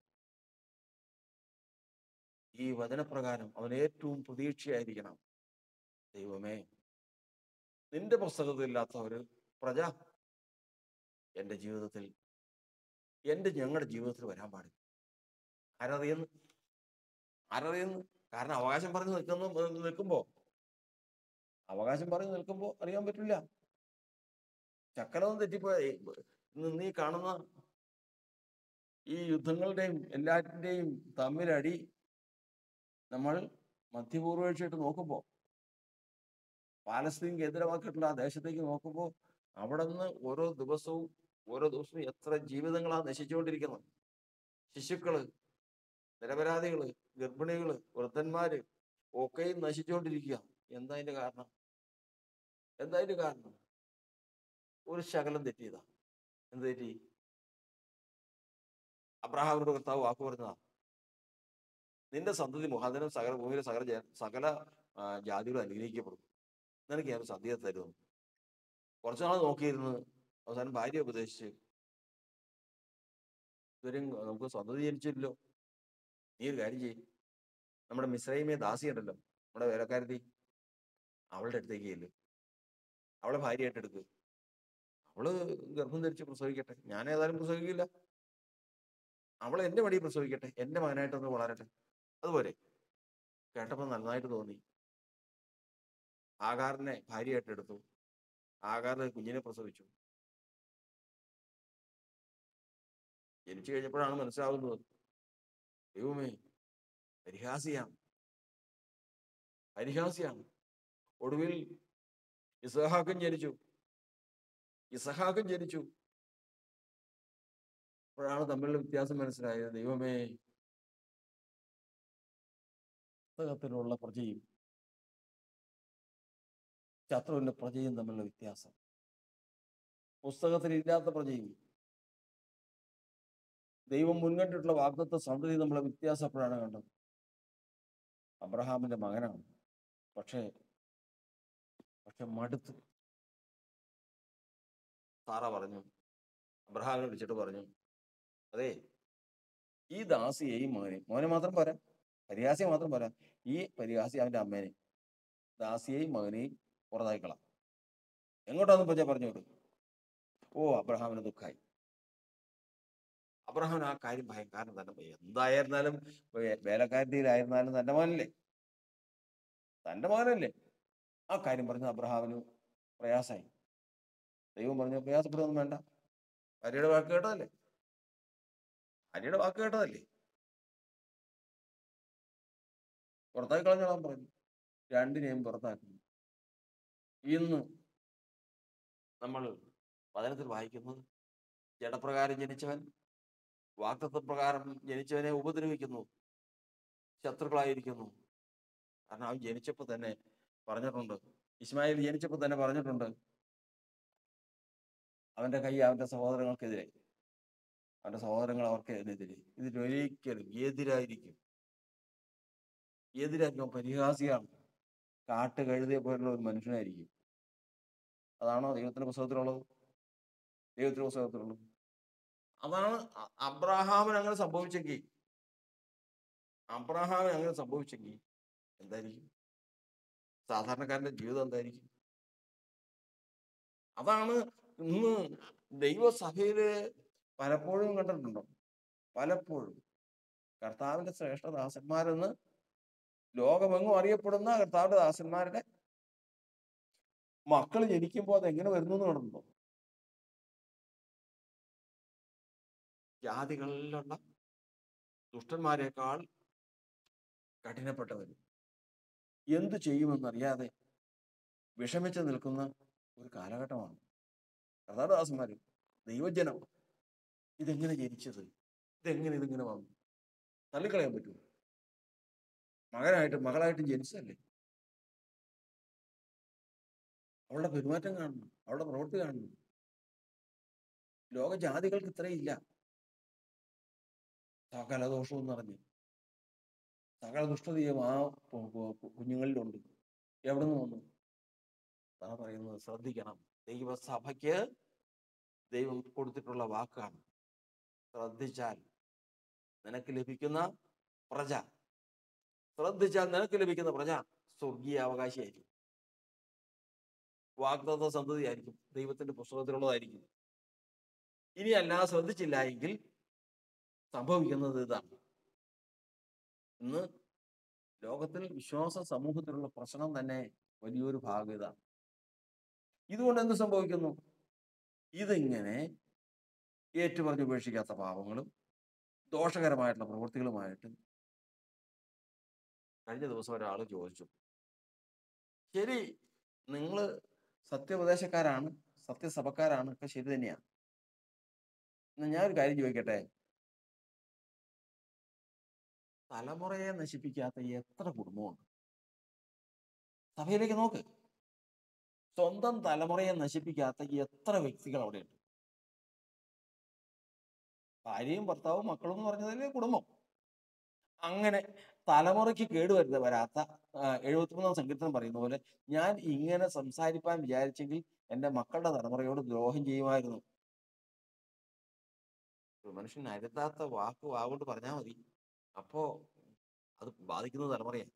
ഈ വചനപ്രകാരം അവൻ ഏറ്റവും പ്രതീക്ഷയായിരിക്കണം ദൈവമേ നിന്റെ പുസ്തകത്തിലില്ലാത്ത ഒരു പ്രജ എൻ്റെ ജീവിതത്തിൽ എൻ്റെ ഞങ്ങളുടെ ജീവിതത്തിൽ വരാൻ പാടില്ല ആരറിയുന്നു ആരറിയുന്നു കാരണം അവകാശം പറഞ്ഞു നിൽക്കുന്ന നിൽക്കുമ്പോ അവകാശം പറഞ്ഞു നിൽക്കുമ്പോ അറിയാൻ പറ്റില്ല ചക്കരവും തെറ്റിപ്പോയി ഇന്ന് നീ കാണുന്ന ഈ യുദ്ധങ്ങളുടെയും എല്ലാറ്റിൻ്റെയും തമ്മിലടി നമ്മൾ മധ്യപൂർവേഷ്യമായിട്ട് നോക്കുമ്പോൾ പാലസ്തീൻ കേന്ദ്രമാക്കിയിട്ടുള്ള ആ ദേശത്തേക്ക് നോക്കുമ്പോൾ അവിടെ നിന്ന് ഓരോ ദിവസവും ഓരോ ദിവസവും എത്ര ജീവിതങ്ങളാണ് നശിച്ചുകൊണ്ടിരിക്കുന്നത് ശിശുക്കള് നിരപരാധികള് ഗർഭിണികള് വൃദ്ധന്മാര് ഒക്കെയും നശിച്ചുകൊണ്ടിരിക്കുക എന്താ അതിന്റെ കാരണം എന്താ അതിന്റെ കാരണം ഒരു ശകലം തെറ്റിയതാ എന്ത് തെറ്റി അബ്രഹാമിനോട് കർത്താവ് വാക്ക് പറഞ്ഞതാ നിന്റെ സന്തതി മുഖാന്തരം സകല ഭൂമിയിലെ സകല ജന- സകല ആ, ജാതികളും അനുഗ്രഹിക്കപ്പെടും നിനക്ക് ഞാൻ സദ്യ തരുന്നു കുറച്ചു നാൾ നോക്കിയിരുന്ന് അവസാനം ഭാര്യ ഉപദേശിച്ച് ഇതുവരെയും നമുക്ക് സന്തതി ജനിച്ചില്ലല്ലോ നീ ഒരു കാര്യം ചെയ്യും നമ്മുടെ മിശ്രൈമേ ദാസി ഉണ്ടല്ലോ നമ്മുടെ വേലക്കാരത്തി അവളുടെ അടുത്തേക്ക് ചെല്ല് അവളെ ഭാര്യയായിട്ട് എടുക്ക് അവള് ഗർഭം ധരിച്ച് പ്രസവിക്കട്ടെ ഞാൻ ഏതായാലും പ്രസവിക്കില്ല അവൾ എന്റെ മടിയിൽ പ്രസവിക്കട്ടെ എന്റെ മകനായിട്ടൊന്ന് വളരട്ടെ അതുപോലെ കേട്ടപ്പോൾ നന്നായിട്ട് തോന്നി ആകാറിനെ ഭാര്യയായിട്ട് എടുത്തു ആകാർ കുഞ്ഞിനെ പ്രസവിച്ചു ജനിച്ചു കഴിഞ്ഞപ്പോഴാണ് മനസ്സിലാവുന്നത് ദൈവമേ പരിഹാസിയാണ് പരിഹാസിയാണ് ഒടുവിൽ ഇസഹാക്കും ജനിച്ചു ഇസഹാക്കും ജനിച്ചു അപ്പോഴാണ് തമ്മിലുള്ള വ്യത്യാസം മനസ്സിലായത് ദൈവമേ പുസ്തകത്തിലുള്ള പ്രജയും ശത്രുവിന്റെ പ്രജയും തമ്മിലുള്ള വ്യത്യാസം പുസ്തകത്തിൽ ഇല്ലാത്ത പ്രജയും ദൈവം മുൻകണ്ടിട്ടുള്ള വാഗ്ദത്ത സന്തതി നമ്മളെ വ്യത്യാസം അപ്പോഴാണ് കണ്ടത് അബ്രഹാമിന്റെ മകനാണ് പക്ഷേ പക്ഷെ മടുത്തു സാറ പറഞ്ഞു അബ്രഹാമിനെ വിളിച്ചിട്ട് പറഞ്ഞു അതെ ഈ ദാസിയെയും മോനെ മോനെ മാത്രം പോരാ പരിഹാസിയെ മാത്രം പോരാ ഈ പരിഹാസി അവന്റെ അമ്മേനെ ദാസിയെയും മകനെയും പുറത്തായിക്കളാം എങ്ങോട്ടാന്ന് പച്ച പറഞ്ഞു വിടും ഓ അബ്രഹാമിന് ദുഃഖായി അബ്രഹാമിന് ആ കാര്യം ഭയങ്കരം തന്നെ പോയി എന്തായിരുന്നാലും വേ- വേലക്കാരത്തിയിലായിരുന്നാലും തന്റെ മകനല്ലേ തന്റെ മകനല്ലേ ആ കാര്യം പറഞ്ഞ അബ്രഹാമിന് പ്രയാസായി ദൈവം പറഞ്ഞു പ്രയാസപ്പെടുകയൊന്നും വേണ്ട ഭാര്യയുടെ വാക്ക് കേട്ടതല്ലേ ഭാര്യയുടെ വാക്ക് കേട്ടതല്ലേ പുറത്താക്കി കളഞ്ഞോളാൻ പറഞ്ഞു രണ്ടിനെയും പുറത്താക്കി ഇന്ന് നമ്മൾ വചനത്തിൽ വായിക്കുന്നത് ജഡപ്രകാരം ജനിച്ചവൻ വാക്തത്വ പ്രകാരം ജനിച്ചവനെ ഉപദ്രവിക്കുന്നു ശത്രുക്കളായിരിക്കുന്നു കാരണം അവൻ ജനിച്ചപ്പോൾ തന്നെ പറഞ്ഞിട്ടുണ്ട് ഇസ്മായിൽ ജനിച്ചപ്പോൾ തന്നെ പറഞ്ഞിട്ടുണ്ട് അവന്റെ കൈ അവന്റെ സഹോദരങ്ങൾക്കെതിരെ അവന്റെ സഹോദരങ്ങൾ അവർക്ക് എതിരെ ഇതിലൊരിക്കലും എതിരായിരിക്കും എതിരായിരിക്കും അവൻ പരിഹാസിയാണ് കാട്ട് കഴുതിയ പോലുള്ള ഒരു മനുഷ്യനായിരിക്കും അതാണോ ദൈവത്തിന്റെ പുസ്തകത്തിലുള്ളത് ദൈവത്തിന്റെ പുസ്തകത്തിലുള്ളത് അതാണ് അ- അബ്രാഹാമിന് അങ്ങനെ സംഭവിച്ചെങ്കിൽ അബ്രഹാമിന് അങ്ങനെ സംഭവിച്ചെങ്കിൽ എന്തായിരിക്കും സാധാരണക്കാരന്റെ ജീവിതം എന്തായിരിക്കും അതാണ് ഇന്ന് ദൈവസഭയില് പലപ്പോഴും കണ്ടിട്ടുണ്ടോ പലപ്പോഴും കർത്താവിന്റെ ശ്രേഷ്ഠദാസന്മാരെന്ന് ലോകമെങ്ങും അറിയപ്പെടുന്ന കർത്താവിന്റെ ദാസന്മാരുടെ മക്കൾ ജനിക്കുമ്പോൾ അത് എങ്ങനെ വരുന്നു എന്ന് കണ്ടിട്ടുണ്ടോ ജാതികളിലുള്ള ദുഷ്ടന്മാരെക്കാൾ കഠിനപ്പെട്ടവർ എന്തു ചെയ്യുമെന്നറിയാതെ വിഷമിച്ച് നിൽക്കുന്ന ഒരു കാലഘട്ടമാണ് കഥാദാസന്മാര് ദൈവജനം ഇതെങ്ങനെ ജനിച്ചത് ഇതെങ്ങനെ ഇതിങ്ങനെ വന്നു തള്ളിക്കളയാൻ പറ്റുമോ മകനായിട്ടും മകളായിട്ടും ജനിച്ചതല്ലേ അവളുടെ പെരുമാറ്റം കാണണം അവളുടെ പ്രവൃത്തി കാണണം ലോകജാതികൾക്ക് ഇത്രയില്ല സകല ദോഷവും നിറഞ്ഞു സകല ദുഷ്ടതയും ആ കു- കു- കു- കുഞ്ഞുങ്ങളിലുണ്ട് എവിടെ നിന്ന് വന്നു അതാ പറയുന്നത് ശ്രദ്ധിക്കണം ദൈവസഭയ്ക്ക് ദൈവം കൊടുത്തിട്ടുള്ള വാക്കാണ് ശ്രദ്ധിച്ചാൽ നിനക്ക് ലഭിക്കുന്ന പ്രജ ശ്രദ്ധിച്ചാൽ നിനക്ക് ലഭിക്കുന്ന പ്രജ സ്വർഗീയ അവകാശിയായിരിക്കും വാഗ്ദത്ത സന്തതിയായിരിക്കും ദൈവത്തിന്റെ പുസ്തകത്തിലുള്ളതായിരിക്കും ഇനി അല്ലാതെ ശ്രദ്ധിച്ചില്ല എങ്കിൽ സംഭവിക്കുന്നത് ഇതാണ് ഇന്ന് ലോകത്തിൽ വിശ്വാസ സമൂഹത്തിലുള്ള പ്രശ്നം തന്നെ വലിയൊരു ഭാഗം ഇതാണ് ഇതുകൊണ്ട് എന്ത് സംഭവിക്കുന്നു ഇതിങ്ങനെ ഏറ്റുപറഞ്ഞ് ഉപേക്ഷിക്കാത്ത പാപങ്ങളും ദോഷകരമായിട്ടുള്ള പ്രവൃത്തികളുമായിട്ട് കഴിഞ്ഞ ദിവസം ഒരാൾ ചോദിച്ചു ശരി നിങ്ങൾ സത്യോപദേശക്കാരാണ് സത്യസഭക്കാരാണ് ഒക്കെ ശരി തന്നെയാണ് എന്നാ ഞാൻ ഒരു കാര്യം ചോദിക്കട്ടെ തലമുറയെ നശിപ്പിക്കാത്ത എത്ര കുടുംബമുണ്ട് സഭയിലേക്ക് നോക്ക് സ്വന്തം തലമുറയെ നശിപ്പിക്കാത്ത എത്ര വ്യക്തികൾ അവിടെയുണ്ട് ഭാര്യയും ഭർത്താവും മക്കളും എന്ന് പറഞ്ഞതിൽ കുടുംബം അങ്ങനെ തലമുറയ്ക്ക് കേടുവരുന്ന വരാത്ത എഴുപത്തിമൂന്നാം സങ്കീർത്തനം പറയുന്ന പോലെ ഞാൻ ഇങ്ങനെ സംസാരിപ്പാൻ വിചാരിച്ചെങ്കിൽ എൻ്റെ മക്കളുടെ തലമുറയോട് ദ്രോഹം ചെയ്യുമായിരുന്നു ഒരു മനുഷ്യൻ അരുതാത്ത വാക്ക് വാഗോണ്ട് പറഞ്ഞാൽ മതി അപ്പോ അത് ബാധിക്കുന്ന തലമുറയാണ്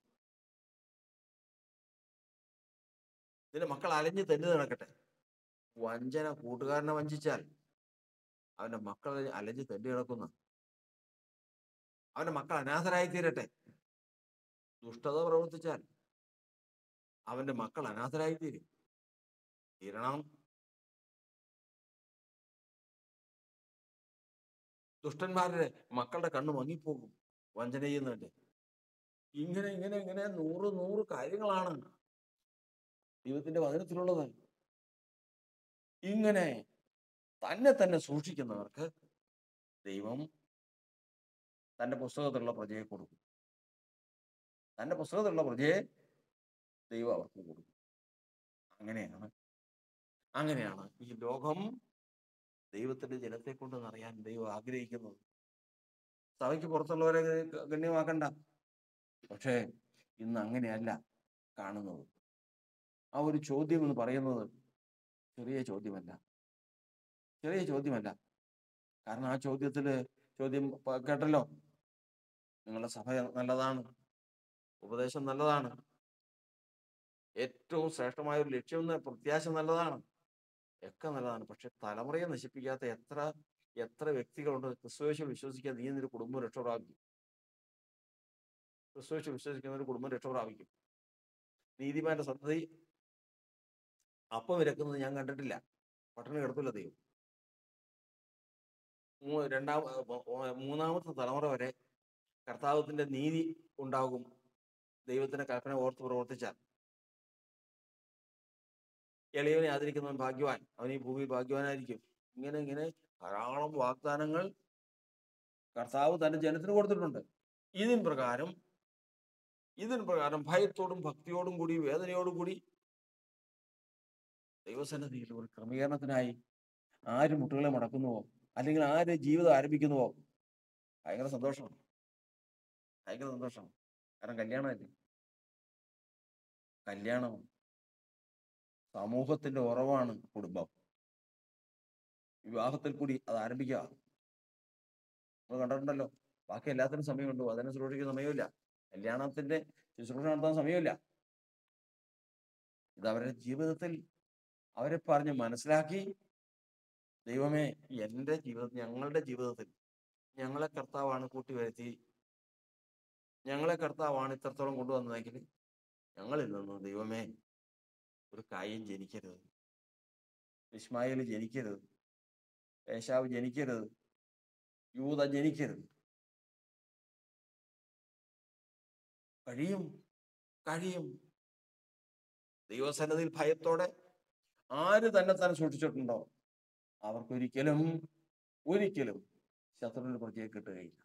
ഇതിന്റെ മക്കൾ അലഞ്ഞ് തെന്നു നടക്കട്ടെ വഞ്ചന കൂട്ടുകാരനെ വഞ്ചിച്ചാൽ അവന്റെ മക്കൾ അലഞ്ഞ് തെണ്ടി കിടക്കുന്ന അവന്റെ മക്കൾ അനാഥരായി തീരട്ടെ ദുഷ്ടത പ്രവർത്തിച്ചാൽ അവന്റെ മക്കൾ അനാഥരായി തീരും തീരണം ദുഷ്ടന്മാരുടെ മക്കളുടെ കണ്ണ് മങ്ങിപ്പോകും വഞ്ചന ചെയ്യുന്നുണ്ട് ഇങ്ങനെ ഇങ്ങനെ ഇങ്ങനെ നൂറ് നൂറ് കാര്യങ്ങളാണ് ദൈവത്തിന്റെ വചനത്തിലുള്ളത് ഇങ്ങനെ തന്നെ തന്നെ സൂക്ഷിക്കുന്നവർക്ക് ദൈവം തന്റെ പുസ്തകത്തിലുള്ള പ്രജയെ കൊടുക്കും തന്റെ പുസ്തകത്തിലുള്ള പ്രജയെ ദൈവം അവർക്ക് കൊടുക്കും അങ്ങനെയാണ് അങ്ങനെയാണ് ഈ ലോകം ദൈവത്തിന്റെ ജനത്തെ കൊണ്ട് നിറയാൻ ദൈവം ആഗ്രഹിക്കുന്നത് സഭയ്ക്ക് പുറത്തുള്ളവരെ ഗ- ഗണ്യമാക്കണ്ട പക്ഷേ ഇന്ന് അങ്ങനെയല്ല കാണുന്നത് ആ ഒരു ചോദ്യം എന്ന് പറയുന്നത് ചെറിയ ചോദ്യമല്ല ചെറിയ ചോദ്യമല്ല കാരണം ആ ചോദ്യത്തില് ചോദ്യം പ- കേട്ടല്ലോ നിങ്ങളുടെ സഭ നല്ലതാണ് ഉപദേശം നല്ലതാണ് ഏറ്റവും ശ്രേഷ്ഠമായ ഒരു ലക്ഷ്യം ന- പ്രത്യാശ നല്ലതാണ് ഒക്കെ നല്ലതാണ് പക്ഷെ തലമുറയെ നശിപ്പിക്കാത്ത എത്ര എത്ര വ്യക്തികളുണ്ട് ക്രിസ്തുവേശു വിശ്വസിക്കാൻ നീ നിന്റെ കുടുംബം രക്ഷ പ്രാപിക്കും ക്രിസ്തുവേശു വിശ്വസിക്കുന്ന ഒരു കുടുംബം രക്ഷ പ്രാപിക്കും നീതിമാന്റെ സന്തതി അപ്പം ഇരക്കുന്നത് ഞാൻ കണ്ടിട്ടില്ല പട്ടണി കിടത്തില്ല ദൈവം മൂ- രണ്ടാം ഏർ മൂ- ഏർ മൂന്നാമത്തെ തലമുറ വരെ കർത്താവത്തിന്റെ നീതി ഉണ്ടാകും ദൈവത്തിന്റെ കൽപ്പന ഓർത്ത് പ്രവർത്തിച്ചാൽ എളിയവനെ ആദരിക്കുന്നവൻ ഭാഗ്യവാൻ അവൻ ഈ ഭൂമിയിൽ ഭാഗ്യവാനായിരിക്കും ഇങ്ങനെ ഇങ്ങനെ ധാരാളം വാഗ്ദാനങ്ങൾ കർത്താവ് തന്റെ ജനത്തിന് കൊടുത്തിട്ടുണ്ട് ഇതിൻ പ്രകാരം ഇതിന് പ്രകാരം ഭയത്തോടും ഭക്തിയോടും കൂടി വേദനയോടും കൂടി ദൈവസന്നിധിയിൽ ഒരു ക്രമീകരണത്തിനായി ആര് മുട്ടുകളെ മടക്കുന്നുവോ അല്ലെങ്കിൽ ആര് ജീവിതം ആരംഭിക്കുന്നുവോ ഭയങ്കര സന്തോഷമാണ് ഭയങ്കര സന്തോഷമാണ് കാരണം കല്യാണമല്ലേ കല്യാണം സമൂഹത്തിന്റെ ഉറവാണ് കുടുംബം വിവാഹത്തിൽ കൂടി അത് ആരംഭിക്കുക നമ്മൾ കണ്ടിട്ടുണ്ടല്ലോ ബാക്കി എല്ലാത്തിനും സമയമുണ്ടോ അതിനെ ശുശ്രൂഷിക്കുന്ന സമയമില്ല കല്യാണത്തിന്റെ ശുശ്രൂഷ നടത്താൻ സമയമില്ല ഇത് അവരുടെ ജീവിതത്തിൽ അവരെ പറഞ്ഞ് മനസ്സിലാക്കി ദൈവമേ എൻ്റെ ജീവിതത്തിൽ ഞങ്ങളുടെ ജീവിതത്തിൽ ഞങ്ങളെ കർത്താവാണ് കൂട്ടിവരുത്തി ഞങ്ങളെ കർത്താവാണ് ഇത്രത്തോളം കൊണ്ടുവന്നതെങ്കിൽ ഞങ്ങളിൽ നിന്ന് ദൈവമേ ഒരു കായം ജനിക്കരുത് ഇസ്മായിൽ ജനിക്കരുത് ഏശാവ് ജനിക്കരുത് യൂത ജനിക്കരുത് കഴിയും കഴിയും ദൈവസന്നതിയിൽ ഭയത്തോടെ ആര് തന്നെ തന്നെ സൂക്ഷിച്ചിട്ടുണ്ടോ അവർക്കൊരിക്കലും ഒരിക്കലും ശത്രുവിന് പുറത്തേക്ക് കിട്ടുകയില്ല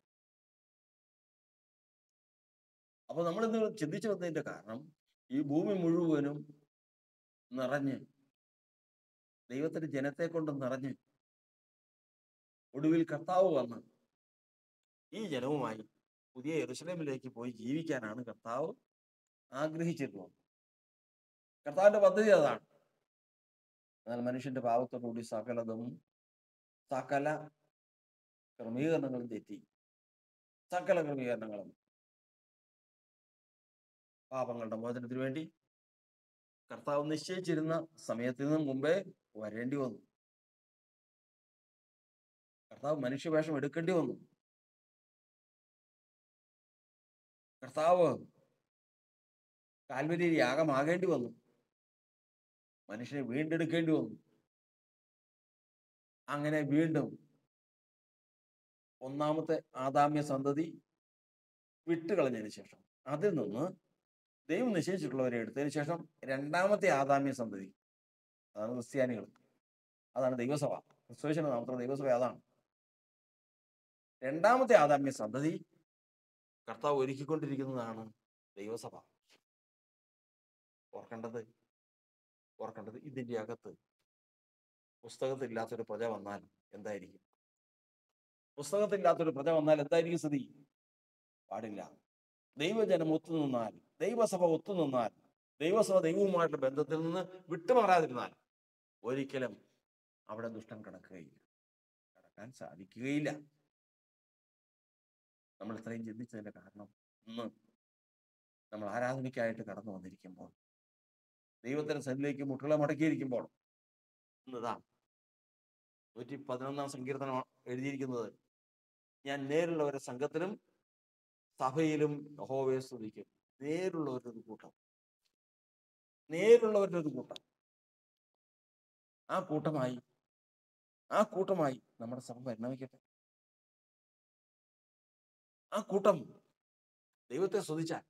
അപ്പൊ നമ്മളിത് ചിന്തിച്ചു വന്നതിന്റെ കാരണം ഈ ഭൂമി മുഴുവനും നിറഞ്ഞ് ദൈവത്തിന്റെ ജനത്തെ കൊണ്ട് നിറഞ്ഞ് ഒടുവിൽ കർത്താവ് വന്ന് ഈ ജനവുമായി പുതിയ യെറുസലേമിലേക്ക് പോയി ജീവിക്കാനാണ് കർത്താവ് ആഗ്രഹിച്ചിരുന്നത് കർത്താവിന്റെ പദ്ധതി അതാണ് എന്നാൽ മനുഷ്യന്റെ പാവത്തെ കൂടി സകലതും സകല ക്രമീകരണങ്ങളും തെറ്റി സകല ക്രമീകരണങ്ങളും പാപങ്ങളുടെ മോചനത്തിന് വേണ്ടി കർത്താവ് നിശ്ചയിച്ചിരുന്ന സമയത്തിന് മുമ്പേ വരേണ്ടി വന്നു കർത്താവ് മനുഷ്യവേഷം എടുക്കേണ്ടി വന്നു കർത്താവ് കാൽവരി യാഗമാകേണ്ടി വന്നു മനുഷ്യനെ വീണ്ടെടുക്കേണ്ടി വന്നു അങ്ങനെ വീണ്ടും ഒന്നാമത്തെ ആദാമ്യ സന്തതി വിട്ടുകളഞ്ഞതിന് ശേഷം അതിൽ നിന്ന് ദൈവം നിശ്ചയിച്ചിട്ടുള്ളവരെ എടുത്തതിന് ശേഷം രണ്ടാമത്തെ ആദാമ്യ സന്തതി അതാണ് ക്രിസ്ത്യാനികൾ അതാണ് ദൈവസഭ ക്രിസ്തുവേശന്റെ നാമത്തിലുള്ള ദൈവസഭ അതാണ് രണ്ടാമത്തെ ആദാമ്യ സന്തതി കർത്താവ് ഒരുക്കിക്കൊണ്ടിരിക്കുന്നതാണ് ദൈവസഭ ഓർക്കേണ്ടത് ഓർക്കേണ്ടത് ഇതിന്റെ അകത്ത് പുസ്തകത്തില്ലാത്തൊരു പ്രജ വന്നാൽ എന്തായിരിക്കും പുസ്തകത്തില്ലാത്തൊരു പ്രജ വന്നാൽ എന്തായിരിക്കും സ്ഥിതി പാടില്ല ദൈവജനം ഒത്തുനിന്നാൽ ദൈവസഭ ഒത്തുനിന്നാൽ ദൈവസഭ ദൈവവുമായിട്ടുള്ള ബന്ധത്തിൽ നിന്ന് വിട്ടുമാറാതിരുന്നാൽ ഒരിക്കലും അവിടെ ദുഷ്ടം കടക്കുകയില്ല കടക്കാൻ സാധിക്കുകയില്ല നമ്മൾ ഇത്രയും ചിന്തിച്ചതിന്റെ കാരണം ഇന്ന് നമ്മൾ ആരാധനയ്ക്കായിട്ട് കടന്നു വന്നിരിക്കുമ്പോൾ ദൈവത്തിന്റെ സന്നിലേക്ക് മുട്ടുകളെ മടക്കിയിരിക്കുമ്പോൾ ഇന്നതാ നൂറ്റി പതിനൊന്നാം സങ്കീർത്തനം എഴുതിയിരിക്കുന്നത് ഞാൻ നേരിലുള്ള ഒരു സംഘത്തിലും സഭയിലും യഹോവയെ സ്തുതിക്കും നേരുള്ളവരുടെ ഒരു കൂട്ടം നേരുള്ളവരുടെ ഒരു കൂട്ടം ആ കൂട്ടമായി ആ കൂട്ടമായി നമ്മുടെ സഭ പരിണമിക്കട്ടെ ആ കൂട്ടം ദൈവത്തെ സ്തുതിച്ചാൽ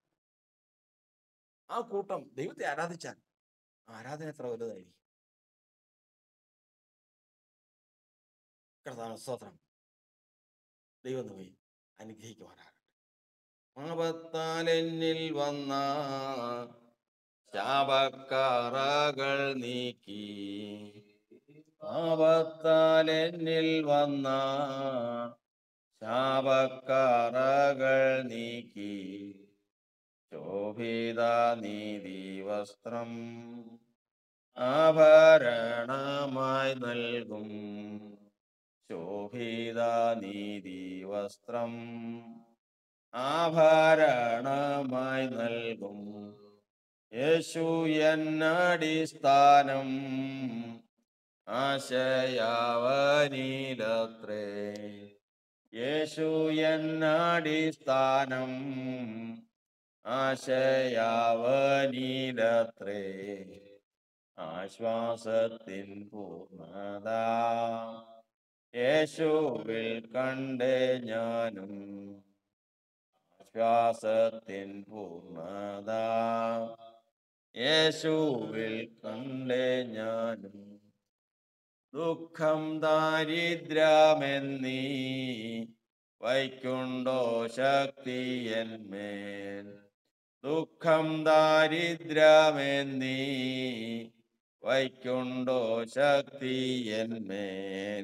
ആ കൂട്ടം ദൈവത്തെ ആരാധിച്ചാൽ ആരാധന എത്ര വലുതായിരിക്കും കർത്താവ് സ്തോത്രം ദൈവം നമ്മെ അനുഗ്രഹിക്കുവാനാകട്ടെ പാപത്താൽ എന്നിൽ വന്ന ശാപക്കറകൾ നീക്കി പാപത്താൽ എന്നിൽ വന്ന ശാപക്കറകൾ നീക്കി ശോഭിത നീതി വസ്ത്രം ആഭരണമായി നൽകും ശോഭിത നീതി വസ്ത്രം ആഭരണമായി നൽകും യേശു എന്നടിസ്ഥാനം ആശയാവനീലത്രേ യേശു എന്നടിസ്ഥാനം ആശയാവനീലത്രേ ആശ്വാസത്തിൻ പൂർണ്ണത യേശുവിൽ കണ്ടേ ഞാനും ആശ്വാസത്തിൻ പൂർണ്ണത യേശുവിൽ കണ്ടേ ഞാനും ദുഃഖം ദാരിദ്ര്യമെന്നീ വൈക്കുണ്ടോ ശക്തിയന്മേൽ ദുഃഖം ദാരിദ്ര്യമെന്നീ വൈക്കുണ്ടോ ശക്തിയന്മേൽ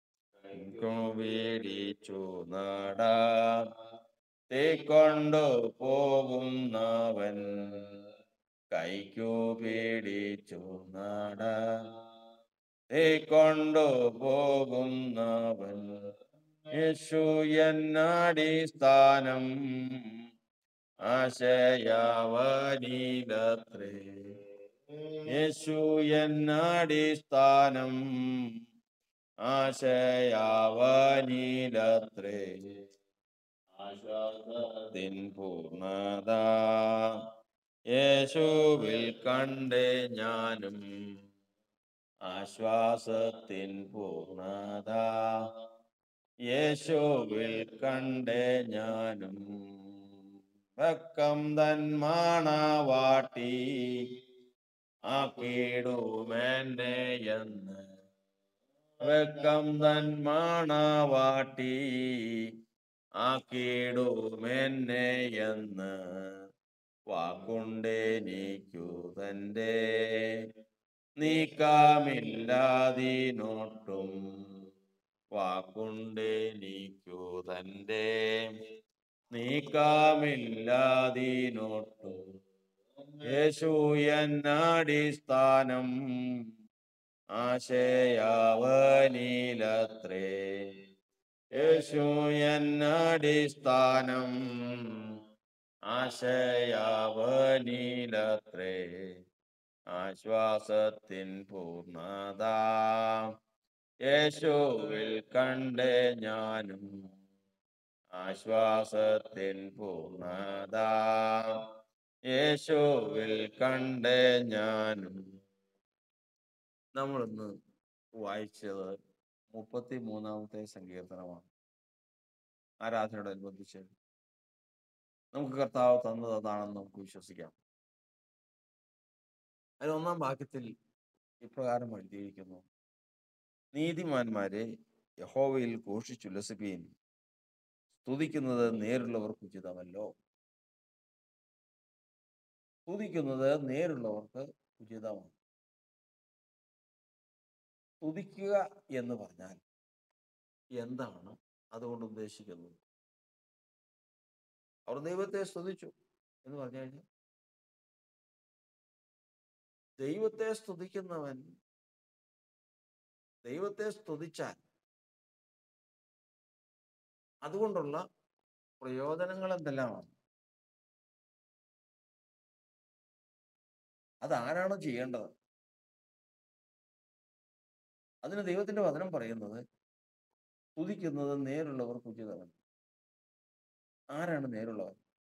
വീടിച്ചു നട തീക്കൊണ്ടു പോകുന്നവൻ കൈക്കു പീഡിച്ചു നട തീക്കൊണ്ടു പോകുന്നവൻ യേശു എന്നടിസ്ഥാനം ആശയവനിലത്രേ യേശു എന്നടിസ്ഥാനം ആശയാവനിലത്രേ ആശ്വാസത്തിൻ പൂർണ്ണത യേശുവിൽ കണ്ടേ ഞാനും ആശ്വാസത്തിൻ പൂർണ്ണത യേശുവിൽ കണ്ടേ ഞാനും വെക്കം തന്മാണവാട്ടി ആക്കിടുമെന്നെ എന്ന് വെക്കം തന്മാണവാട്ടി ആക്കിടുമെന്നെ എന്ന് വാക്കുണ്ടെനിക്കു തൻ്റെ നീക്കാമില്ലാതിനോട്ടും വാക്കുണ്ടെനിക്കു തൻ്റെ നീക്കാമില്ലാതിനോട്ടും യേശു എന്നടിസ്ഥാനം ആശയാവനിലത്രേ യേശു എന്നടിസ്ഥാനം ആശയാവനിലത്രേ ആശ്വാസത്തിൻ പൂർണ്ണത യേശുവിൽ കണ്ടേ ഞാനും ആശ്വാസത്തിൻ പൂർണ്ണത യേശുവിൽ കണ്ടേ ഞാനും നമ്മളിന്ന് വായിച്ചത് മുപ്പത്തി മൂന്നാമത്തെ സങ്കീർത്തനമാണ് ആരാധനയോടനുബന്ധിച്ച് നമുക്ക് കർത്താവ് തന്നത് അതാണെന്ന് നമുക്ക് വിശ്വസിക്കാം അതിൽ ഒന്നാം വാക്യത്തിൽ ഇപ്രകാരം എഴുതിയിരിക്കുന്നു നീതിമാന്മാരെ യഹോവയിൽ ഘോഷിച്ചുല്ലസിപ്പീൻ സ്തുതിക്കുന്നത് നേരുള്ളവർക്ക് ഉചിതമല്ലോ സ്തുതിക്കുന്നത് നേരുള്ളവർക്ക് ഉചിതമാണ് സ്തുതിക്കുക എന്ന് പറഞ്ഞാൽ എന്താണ് അതുകൊണ്ട് ഉദ്ദേശിക്കുന്നത് അവർ ദൈവത്തെ സ്തുതിച്ചു എന്ന് പറഞ്ഞു കഴിഞ്ഞാൽ ദൈവത്തെ സ്തുതിക്കുന്നവൻ ദൈവത്തെ സ്തുതിച്ചാൽ അതുകൊണ്ടുള്ള പ്രയോജനങ്ങൾ എന്തെല്ലാമാണ് അതാരാണ് ചെയ്യേണ്ടത് അതിന് ദൈവത്തിന്റെ വചനം പറയുന്നത് സ്തുതിക്കുന്നത് നേരുള്ളവർക്ക് ഉചിതമല്ല ആരാണ് നേരുള്ളവൻ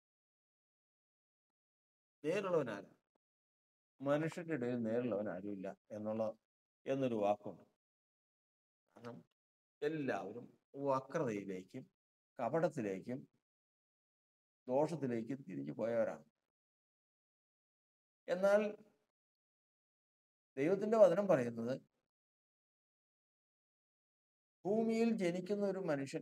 നേരുള്ളവൻ ആരാ മനുഷ്യരുടെ ഇടയിൽ നേരുള്ളവൻ ആരുമില്ല എന്നുള്ള എന്നൊരു വാക്കുണ്ട് കാരണം എല്ലാവരും വക്രതയിലേക്കും കപടത്തിലേക്കും ദോഷത്തിലേക്കും തിരിഞ്ഞു പോയവരാണ് എന്നാൽ ദൈവത്തിന്റെ വചനം പറയുന്നത് ഭൂമിയിൽ ജനിക്കുന്ന ഒരു മനുഷ്യൻ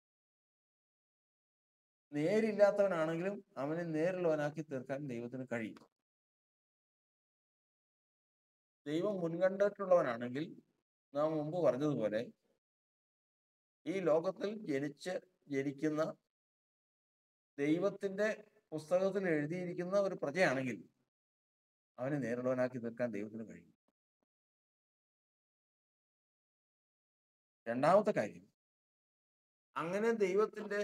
നേരില്ലാത്തവനാണെങ്കിലും അവനെ നേരുള്ളവനാക്കി തീർക്കാൻ ദൈവത്തിന് കഴിയും ദൈവം മുൻകണ്ടിട്ടുള്ളവനാണെങ്കിൽ നാം മുമ്പ് പറഞ്ഞതുപോലെ ഈ ലോകത്തിൽ ജനിച്ച് ജനിക്കുന്ന ദൈവത്തിന്റെ പുസ്തകത്തിൽ എഴുതിയിരിക്കുന്ന ഒരു പ്രജയാണെങ്കിൽ അവനെ നേരുള്ളവനാക്കി തീർക്കാൻ ദൈവത്തിന് കഴിയും രണ്ടാമത്തെ കാര്യം അങ്ങനെ ദൈവത്തിന്റെ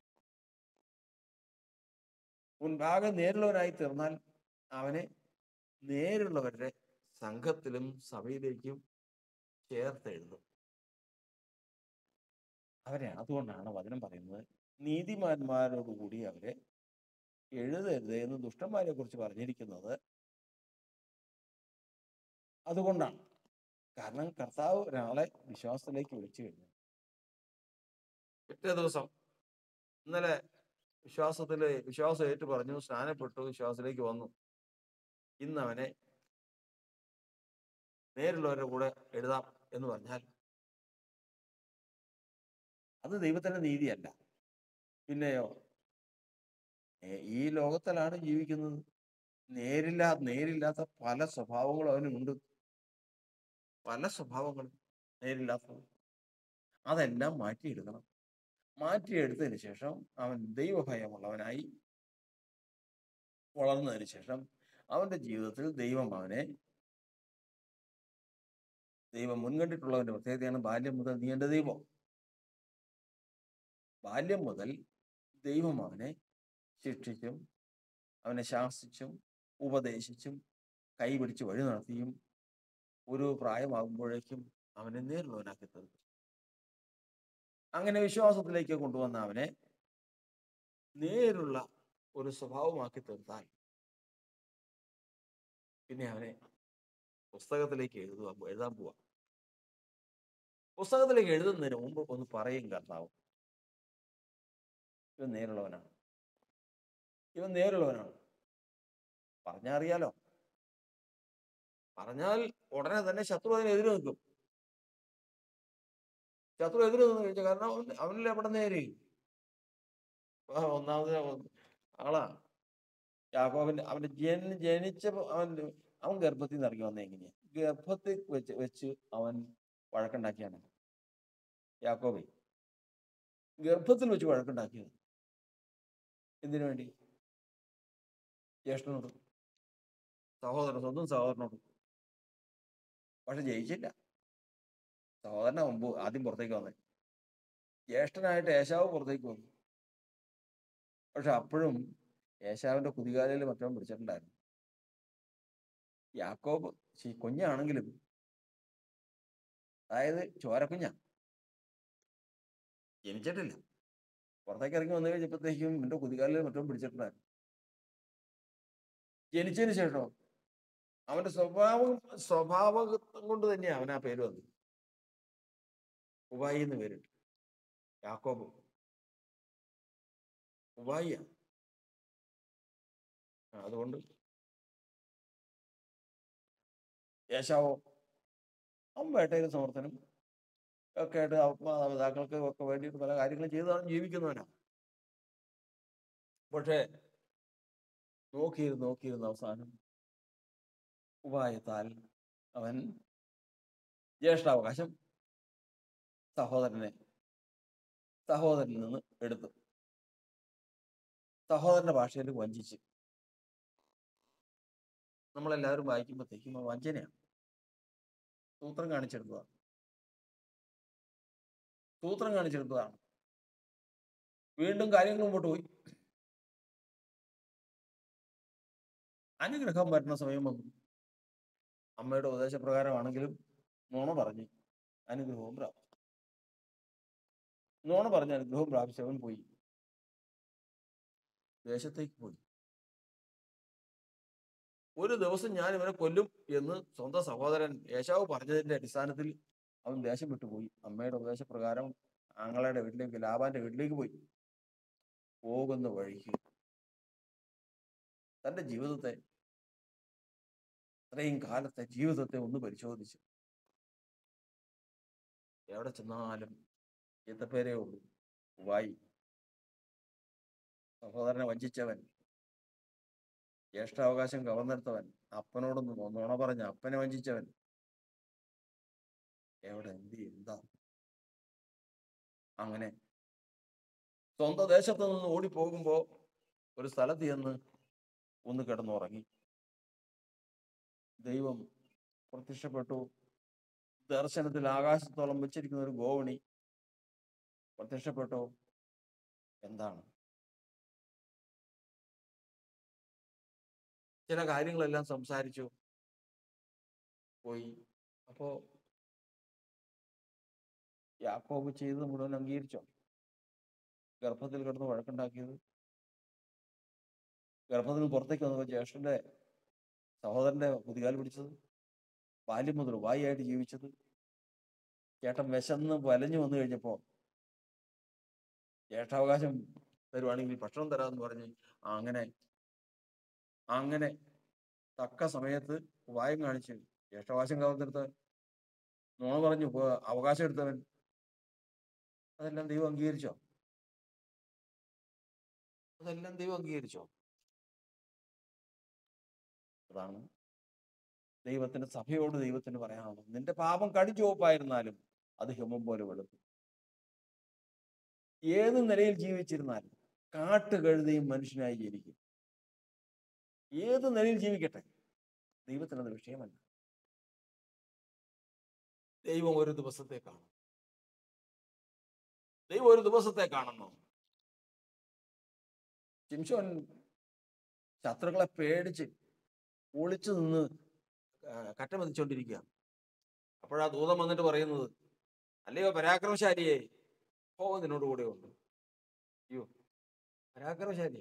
മുൻപാകെ നേരുള്ളവനായി തീർന്നാൽ അവനെ നേരുള്ളവരുടെ സംഘത്തിലും സഭയിലേക്കും ചേർത്ത് എഴുതും അവരെ അതുകൊണ്ടാണ് വചനം പറയുന്നത് നീതിമാന്മാരോടുകൂടി അവരെ എഴുതരുത് എന്ന് ദുഷ്ടന്മാരെ കുറിച്ച് പറഞ്ഞിരിക്കുന്നത് അതുകൊണ്ടാണ് കാരണം കർത്താവ് ഒരാളെ വിശ്വാസത്തിലേക്ക് വിളിച്ചു കഴിഞ്ഞു പിറ്റേ ദിവസം ഇന്നലെ വിശ്വാസത്തിലെ വിശ്വാസം ഏറ്റു പറഞ്ഞു സ്നാനപ്പെട്ടു വിശ്വാസത്തിലേക്ക് വന്നു ഇന്ന് അവനെ നേരിലുള്ളവരുടെ കൂടെ എഴുതാം എന്ന് പറഞ്ഞാൽ അത് ദൈവത്തിന്റെ നീതിയല്ല പിന്നെയോ ഏ, ഈ ലോകത്തിലാണ് ജീവിക്കുന്നത് നേരില്ലാ നേരില്ലാത്ത പല സ്വഭാവങ്ങളും അവനുണ്ട് പല സ്വഭാവങ്ങളും നേരില്ലാത്ത അതെല്ലാം മാറ്റിയെടുക്കണം മാറ്റിയെടുത്തതിന് ശേഷം അവൻ ദൈവഭയമുള്ളവനായി വളർന്നതിന് ശേഷം അവന്റെ ജീവിതത്തിൽ ദൈവം അവനെ ദൈവം മുൻകണ്ടിട്ടുള്ളവന്റെ പ്രത്യേകതയാണ് ബാല്യം മുതൽ നീ എന്റെ ദൈവം ബാല്യം മുതൽ ദൈവം അവനെ ശിക്ഷിച്ചും അവനെ ശാസിച്ചും ഉപദേശിച്ചും കൈപിടിച്ച് വഴി നടത്തിയും ഒരു പ്രായമാകുമ്പോഴേക്കും അവനെ നേരിടുവാനാക്കി തീർക്കും അങ്ങനെ വിശ്വാസത്തിലേക്ക് കൊണ്ടുവന്ന അവനെ നേരുള്ള ഒരു സ്വഭാവമാക്കി തീർത്താൽ പിന്നെ അവനെ പുസ്തകത്തിലേക്ക് എഴുതുക എഴുതാൻ പോവാ പുസ്തകത്തിലേക്ക് എഴുതുന്നതിന് മുമ്പ് ഒന്ന് പറയും കർത്താവ് ഇവൻ നേരുള്ളവനാണ് ഇവൻ നേരുള്ളവനാണ് പറഞ്ഞാൽ അറിയാലോ പറഞ്ഞാൽ ഉടനെ തന്നെ ശത്രു അതിനെതിരെ നിൽക്കും ശത്രു എതിരെ നിന്ന് കഴിച്ചു കാരണം അവൻ- അവനിൽ എവിടെ നേരെ ആ, ഒന്നാമത് അവൻ- ആളാ യാക്കോബിന്റെ അവന്റെ ജന ജനിച്ച അവൻ അവൻ ഗർഭത്തിൽ നിന്ന് ഇറങ്ങി വന്ന എങ്ങനെയാ ഗർഭത്തിൽ വെച്ച് വെച്ച് അവൻ വഴക്കുണ്ടാക്കിയാണ് യാക്കോബെ ഗർഭത്തിൽ വെച്ച് വഴക്കുണ്ടാക്കിയത് എന്തിനു വേണ്ടി ജ്യേഷ്ഠനോട് സഹോദരൻ സ്വന്തം സഹോദരനോട് പക്ഷെ ജയിച്ചില്ല സഹോദരനാ മുമ്പ് ആദ്യം പുറത്തേക്ക് വന്നത് ജ്യേഷ്ഠനായിട്ട് ഏശാവ് പുറത്തേക്ക് വന്നു പക്ഷെ അപ്പോഴും ഏശാവിന്റെ കുതികാലയിൽ മറ്റവൻ പിടിച്ചിട്ടുണ്ടായിരുന്നു യാക്കോബ് ശി- കുഞ്ഞാണെങ്കിലും അതായത് ചോരക്കുഞ്ഞാ ജനിച്ചിട്ടില്ല പുറത്തേക്ക് ഇറങ്ങി വന്നു കഴിഞ്ഞപ്പോഴത്തേക്കും എന്റെ കുതികാലിൽ മറ്റവൻ പിടിച്ചിട്ടുണ്ടായിരുന്നു ജനിച്ചതിന് ശേഷം അവന്റെ സ്വഭാവം സ്വഭാവം കൊണ്ട് തന്നെയാ അവൻ ആ പേര് വന്നത് ഉബായി എന്ന് പേരിട്ടു യാക്കോബ് ഉബായിയ അതുകൊണ്ട് യേശാവോ അവൻ വേട്ടയിൽ സമർത്ഥനം ഒക്കെ ആയിട്ട് അവ- മാതാപിതാക്കൾക്ക് ഒക്കെ വേണ്ടിയിട്ട് പല കാര്യങ്ങളും ചെയ്താണ് ജീവിക്കുന്നവനാ പക്ഷേ നോക്കിയിരുന്ന് നോക്കിയിരുന്ന് അവസാനം ഉപായത്താൽ അവൻ ജ്യേഷ്ഠാവകാശം സഹോദരനെ സഹോദരനിൽ നിന്ന് എടുത്തു സഹോദരന്റെ ഭാഷയിൽ വഞ്ചിച്ച് നമ്മളെല്ലാവരും വായിക്കുമ്പോഴത്തേക്കും ആ വഞ്ചനയാണ് സൂത്രം കാണിച്ചെടുത്തതാണ് സൂത്രം കാണിച്ചെടുത്തതാണ് വീണ്ടും കാര്യങ്ങൾ മുമ്പോട്ട് പോയി അനുഗ്രഹം വരുന്ന സമയം വന്നു അമ്മയുടെ ഉപദേശപ്രകാരമാണെങ്കിലും നുണ പറഞ്ഞ് അനുഗ്രഹവും പ്രാപിച്ചു നുണ പറഞ്ഞ് അനുഗ്രഹവും പ്രാപിച്ചവൻ പോയി ദേശത്തേക്ക് പോയി ഒരു ദിവസം ഞാൻ ഇവനെ കൊല്ലും എന്ന് സ്വന്തം സഹോദരൻ യേശാവ് പറഞ്ഞതിന്റെ അടിസ്ഥാനത്തിൽ അവൻ ദേശം വിട്ടുപോയി അമ്മയുടെ ഉപദേശപ്രകാരം ആങ്ങളയുടെ വീട്ടിലേക്ക് ലാബാന്റെ വീട്ടിലേക്ക് പോയി പോകുന്ന വഴിക്ക് തന്റെ ജീവിതത്തെ ഇത്രയും കാലത്തെ ജീവിതത്തെ ഒന്ന് പരിശോധിച്ചു എവിടെ ചെന്നാലും ചിത്തപ്പേരേ ഉള്ളൂ വായി സഹോദരനെ വഞ്ചിച്ചവൻ ജ്യേഷ്ഠാവകാശം കവർന്നെടുത്തവൻ അപ്പനോടൊന്ന് നുണ പറഞ്ഞ അപ്പനെ വഞ്ചിച്ചവൻ എവിടെ എന്ത് എന്താ അങ്ങനെ സ്വന്തം ദേശത്ത് നിന്ന് ഓടിപ്പോകുമ്പോ ഒരു സ്ഥലത്ത് ചെന്ന് ഒന്ന് കിടന്നുറങ്ങി ദൈവം പ്രത്യക്ഷപ്പെട്ടു ദർശനത്തിൽ ആകാശത്തോളം വെച്ചിരിക്കുന്ന ഒരു ഗോവണി പ്രത്യക്ഷപ്പെട്ടു എന്താണ് ചില കാര്യങ്ങളെല്ലാം സംസാരിച്ചു പോയി അപ്പോ യാക്കോബ് ചെയ്തത് മുഴുവൻ അംഗീകരിച്ചോ ഗർഭത്തിൽ കിടന്ന് വഴക്കുണ്ടാക്കിയത് ഗർഭത്തിൽ നിന്ന് പുറത്തേക്ക് വന്നപ്പോൾ ജ്യേഷ്ഠന്റെ സഹോദരന്റെ കുതികാൽ പിടിച്ചത് ബാല്യം മുതൽ വായിയായിട്ട് ജീവിച്ചത് ചേട്ടൻ വിശന്ന് വലഞ്ഞു വന്നു കഴിഞ്ഞപ്പോ ജ്യേഷ്ഠാവകാശം തരുവാണെങ്കിൽ ഭക്ഷണം തരാമെന്ന് പറഞ്ഞ് അങ്ങനെ അങ്ങനെ തക്ക സമയത്ത് ഉപായം കാണിച്ച് ജ്യേഷ്ഠവാസം കവർന്നെടുത്ത് നുണ പറഞ്ഞു ഇപ്പൊ അവകാശം എടുത്തവൻ അതെല്ലാം ദൈവം അംഗീകരിച്ചോ അതെല്ലാം ദൈവം അംഗീകരിച്ചോ അതാണ് ദൈവത്തിന്റെ സഭയോട് ദൈവത്തിന് പറയാനുള്ളത് നിന്റെ പാപം കടിച്ചുവപ്പായിരുന്നാലും അത് ഹിമം പോലെ വെളുത്തു ഏത് നിലയിൽ ജീവിച്ചിരുന്നാലും കാട്ടുകഴുതയും മനുഷ്യനായി ജനിക്കും ഏത് നിലയിൽ ജീവിക്കട്ടെ ദൈവത്തിനത് വിഷയമല്ല ദൈവം ഒരു ദിവസത്തെ കാണും ദൈവം ഒരു ദിവസത്തെ കാണുന്നു ചിംശോൻ ശത്രുക്കളെ പേടിച്ച് ഒളിച്ചു നിന്ന് ആ, കറ്റ മതിച്ചോണ്ടിരിക്കുക അപ്പോഴാ ദൂതം വന്നിട്ട് പറയുന്നത് അല്ലയോ പരാക്രമശാലിയെ ഓ നിന്നോട് കൂടെ ഉണ്ട് അയ്യോ പരാക്രമശാലി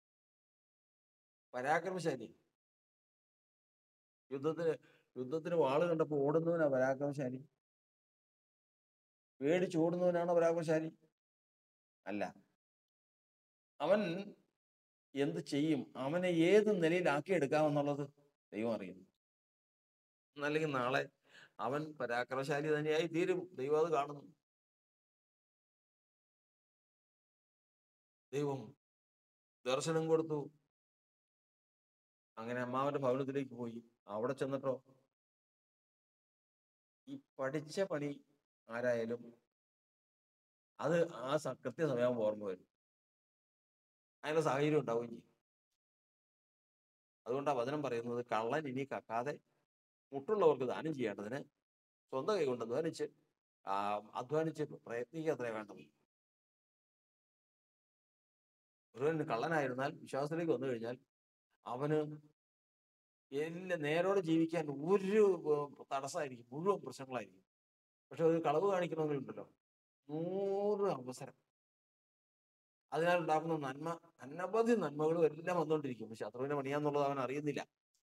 പരാക്രമശാലി യുദ്ധത്തിന് യുദ്ധത്തിന് വാള് കണ്ടപ്പോ ഓടുന്നവനാ പരാക്രമശാലി പേടിച്ച് ഓടുന്നവനാണോ പരാക്രമശാലി അല്ല അവൻ എന്ത് ചെയ്യും അവനെ ഏത് നിലയിലാക്കി എടുക്കാമെന്നുള്ളത് ദൈവം അറിയുന്നു അല്ലെങ്കിൽ നാളെ അവൻ പരാക്രമശാലി തന്നെയായി തീരും ദൈവം അത് കാണുന്നു ദൈവം ദർശനം കൊടുത്തു അങ്ങനെ അമ്മാവന്റെ ഭവനത്തിലേക്ക് പോയി അവിടെ ചെന്നിട്ടോ ഈ പഠിച്ച പണി ആരായാലും അത് ആ സ- കൃത്യസമയമാകുമ്പോൾ ഓർമ്മ വരും അതിനുള്ള സാഹചര്യം ഉണ്ടാവുകയും ചെയ്യും അതുകൊണ്ടാണ് വചനം പറയുന്നത് കള്ളൻ ഇനി കക്കാതെ മുട്ടുള്ളവർക്ക് ദാനം ചെയ്യേണ്ടതിന് സ്വന്തം കൈ കൊണ്ട് അധ്വാനിച്ച് ആ, അധ്വാനിച്ച് പ്രയത്നിക്കാത്രേ വേണ്ടത് ഒരുവൻ കള്ളനായിരുന്നാൽ വിശ്വാസത്തിലേക്ക് വന്നു കഴിഞ്ഞാൽ അവന് എല്ലാ നേരോടെ ജീവിക്കാൻ ഒരു ഏർ, തടസ്സമായിരിക്കും മുഴുവൻ പ്രശ്നങ്ങളായിരിക്കും പക്ഷെ ഒരു കളവ് കാണിക്കണമെങ്കിലുണ്ടല്ലോ നൂറ് അവസരം അതിനാൽ ഉണ്ടാകുന്ന നന്മ അനവധി നന്മകളും എല്ലാം വന്നുകൊണ്ടിരിക്കും പക്ഷെ ശത്രുവിനെ പണിയാന്നുള്ളത് അവൻ അറിയുന്നില്ല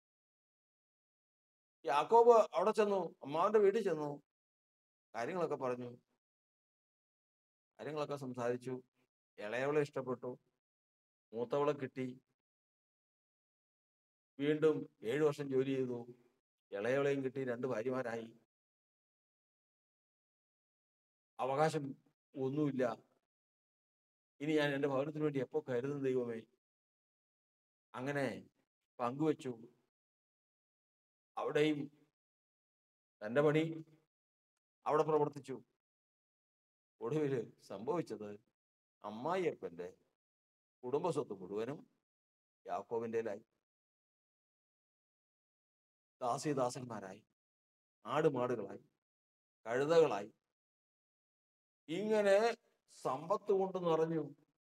യാക്കോബ് അവിടെ ചെന്നു അമ്മാവന്റെ വീട്ടിൽ ചെന്നു കാര്യങ്ങളൊക്കെ പറഞ്ഞു കാര്യങ്ങളൊക്കെ സംസാരിച്ചു ഇളയവളെ ഇഷ്ടപ്പെട്ടു മൂത്തവളെ കിട്ടി വീണ്ടും ഏഴു വർഷം ജോലി ചെയ്തു ഇളയവളെയും കിട്ടി രണ്ട് ഭാര്യമാരായി അവകാശം ഒന്നുമില്ല ഇനി ഞാൻ എൻ്റെ ഭവനത്തിന് വേണ്ടി എപ്പോ കരുതും ദൈവമേ അങ്ങനെ പങ്കുവച്ചു അവിടെയും തൻ്റെ പണി അവിടെ പ്രവർത്തിച്ചു ഒടുവിൽ സംഭവിച്ചത് അമ്മായിയപ്പൻ്റെ കുടുംബസ്വത്ത് മുഴുവനും യാക്കോവിൻ്റെലായി ദാസിദാസന്മാരായി ആടുമാടുകളായി കഴുതകളായി ഇങ്ങനെ സമ്പത്ത് കൊണ്ട് നിറഞ്ഞു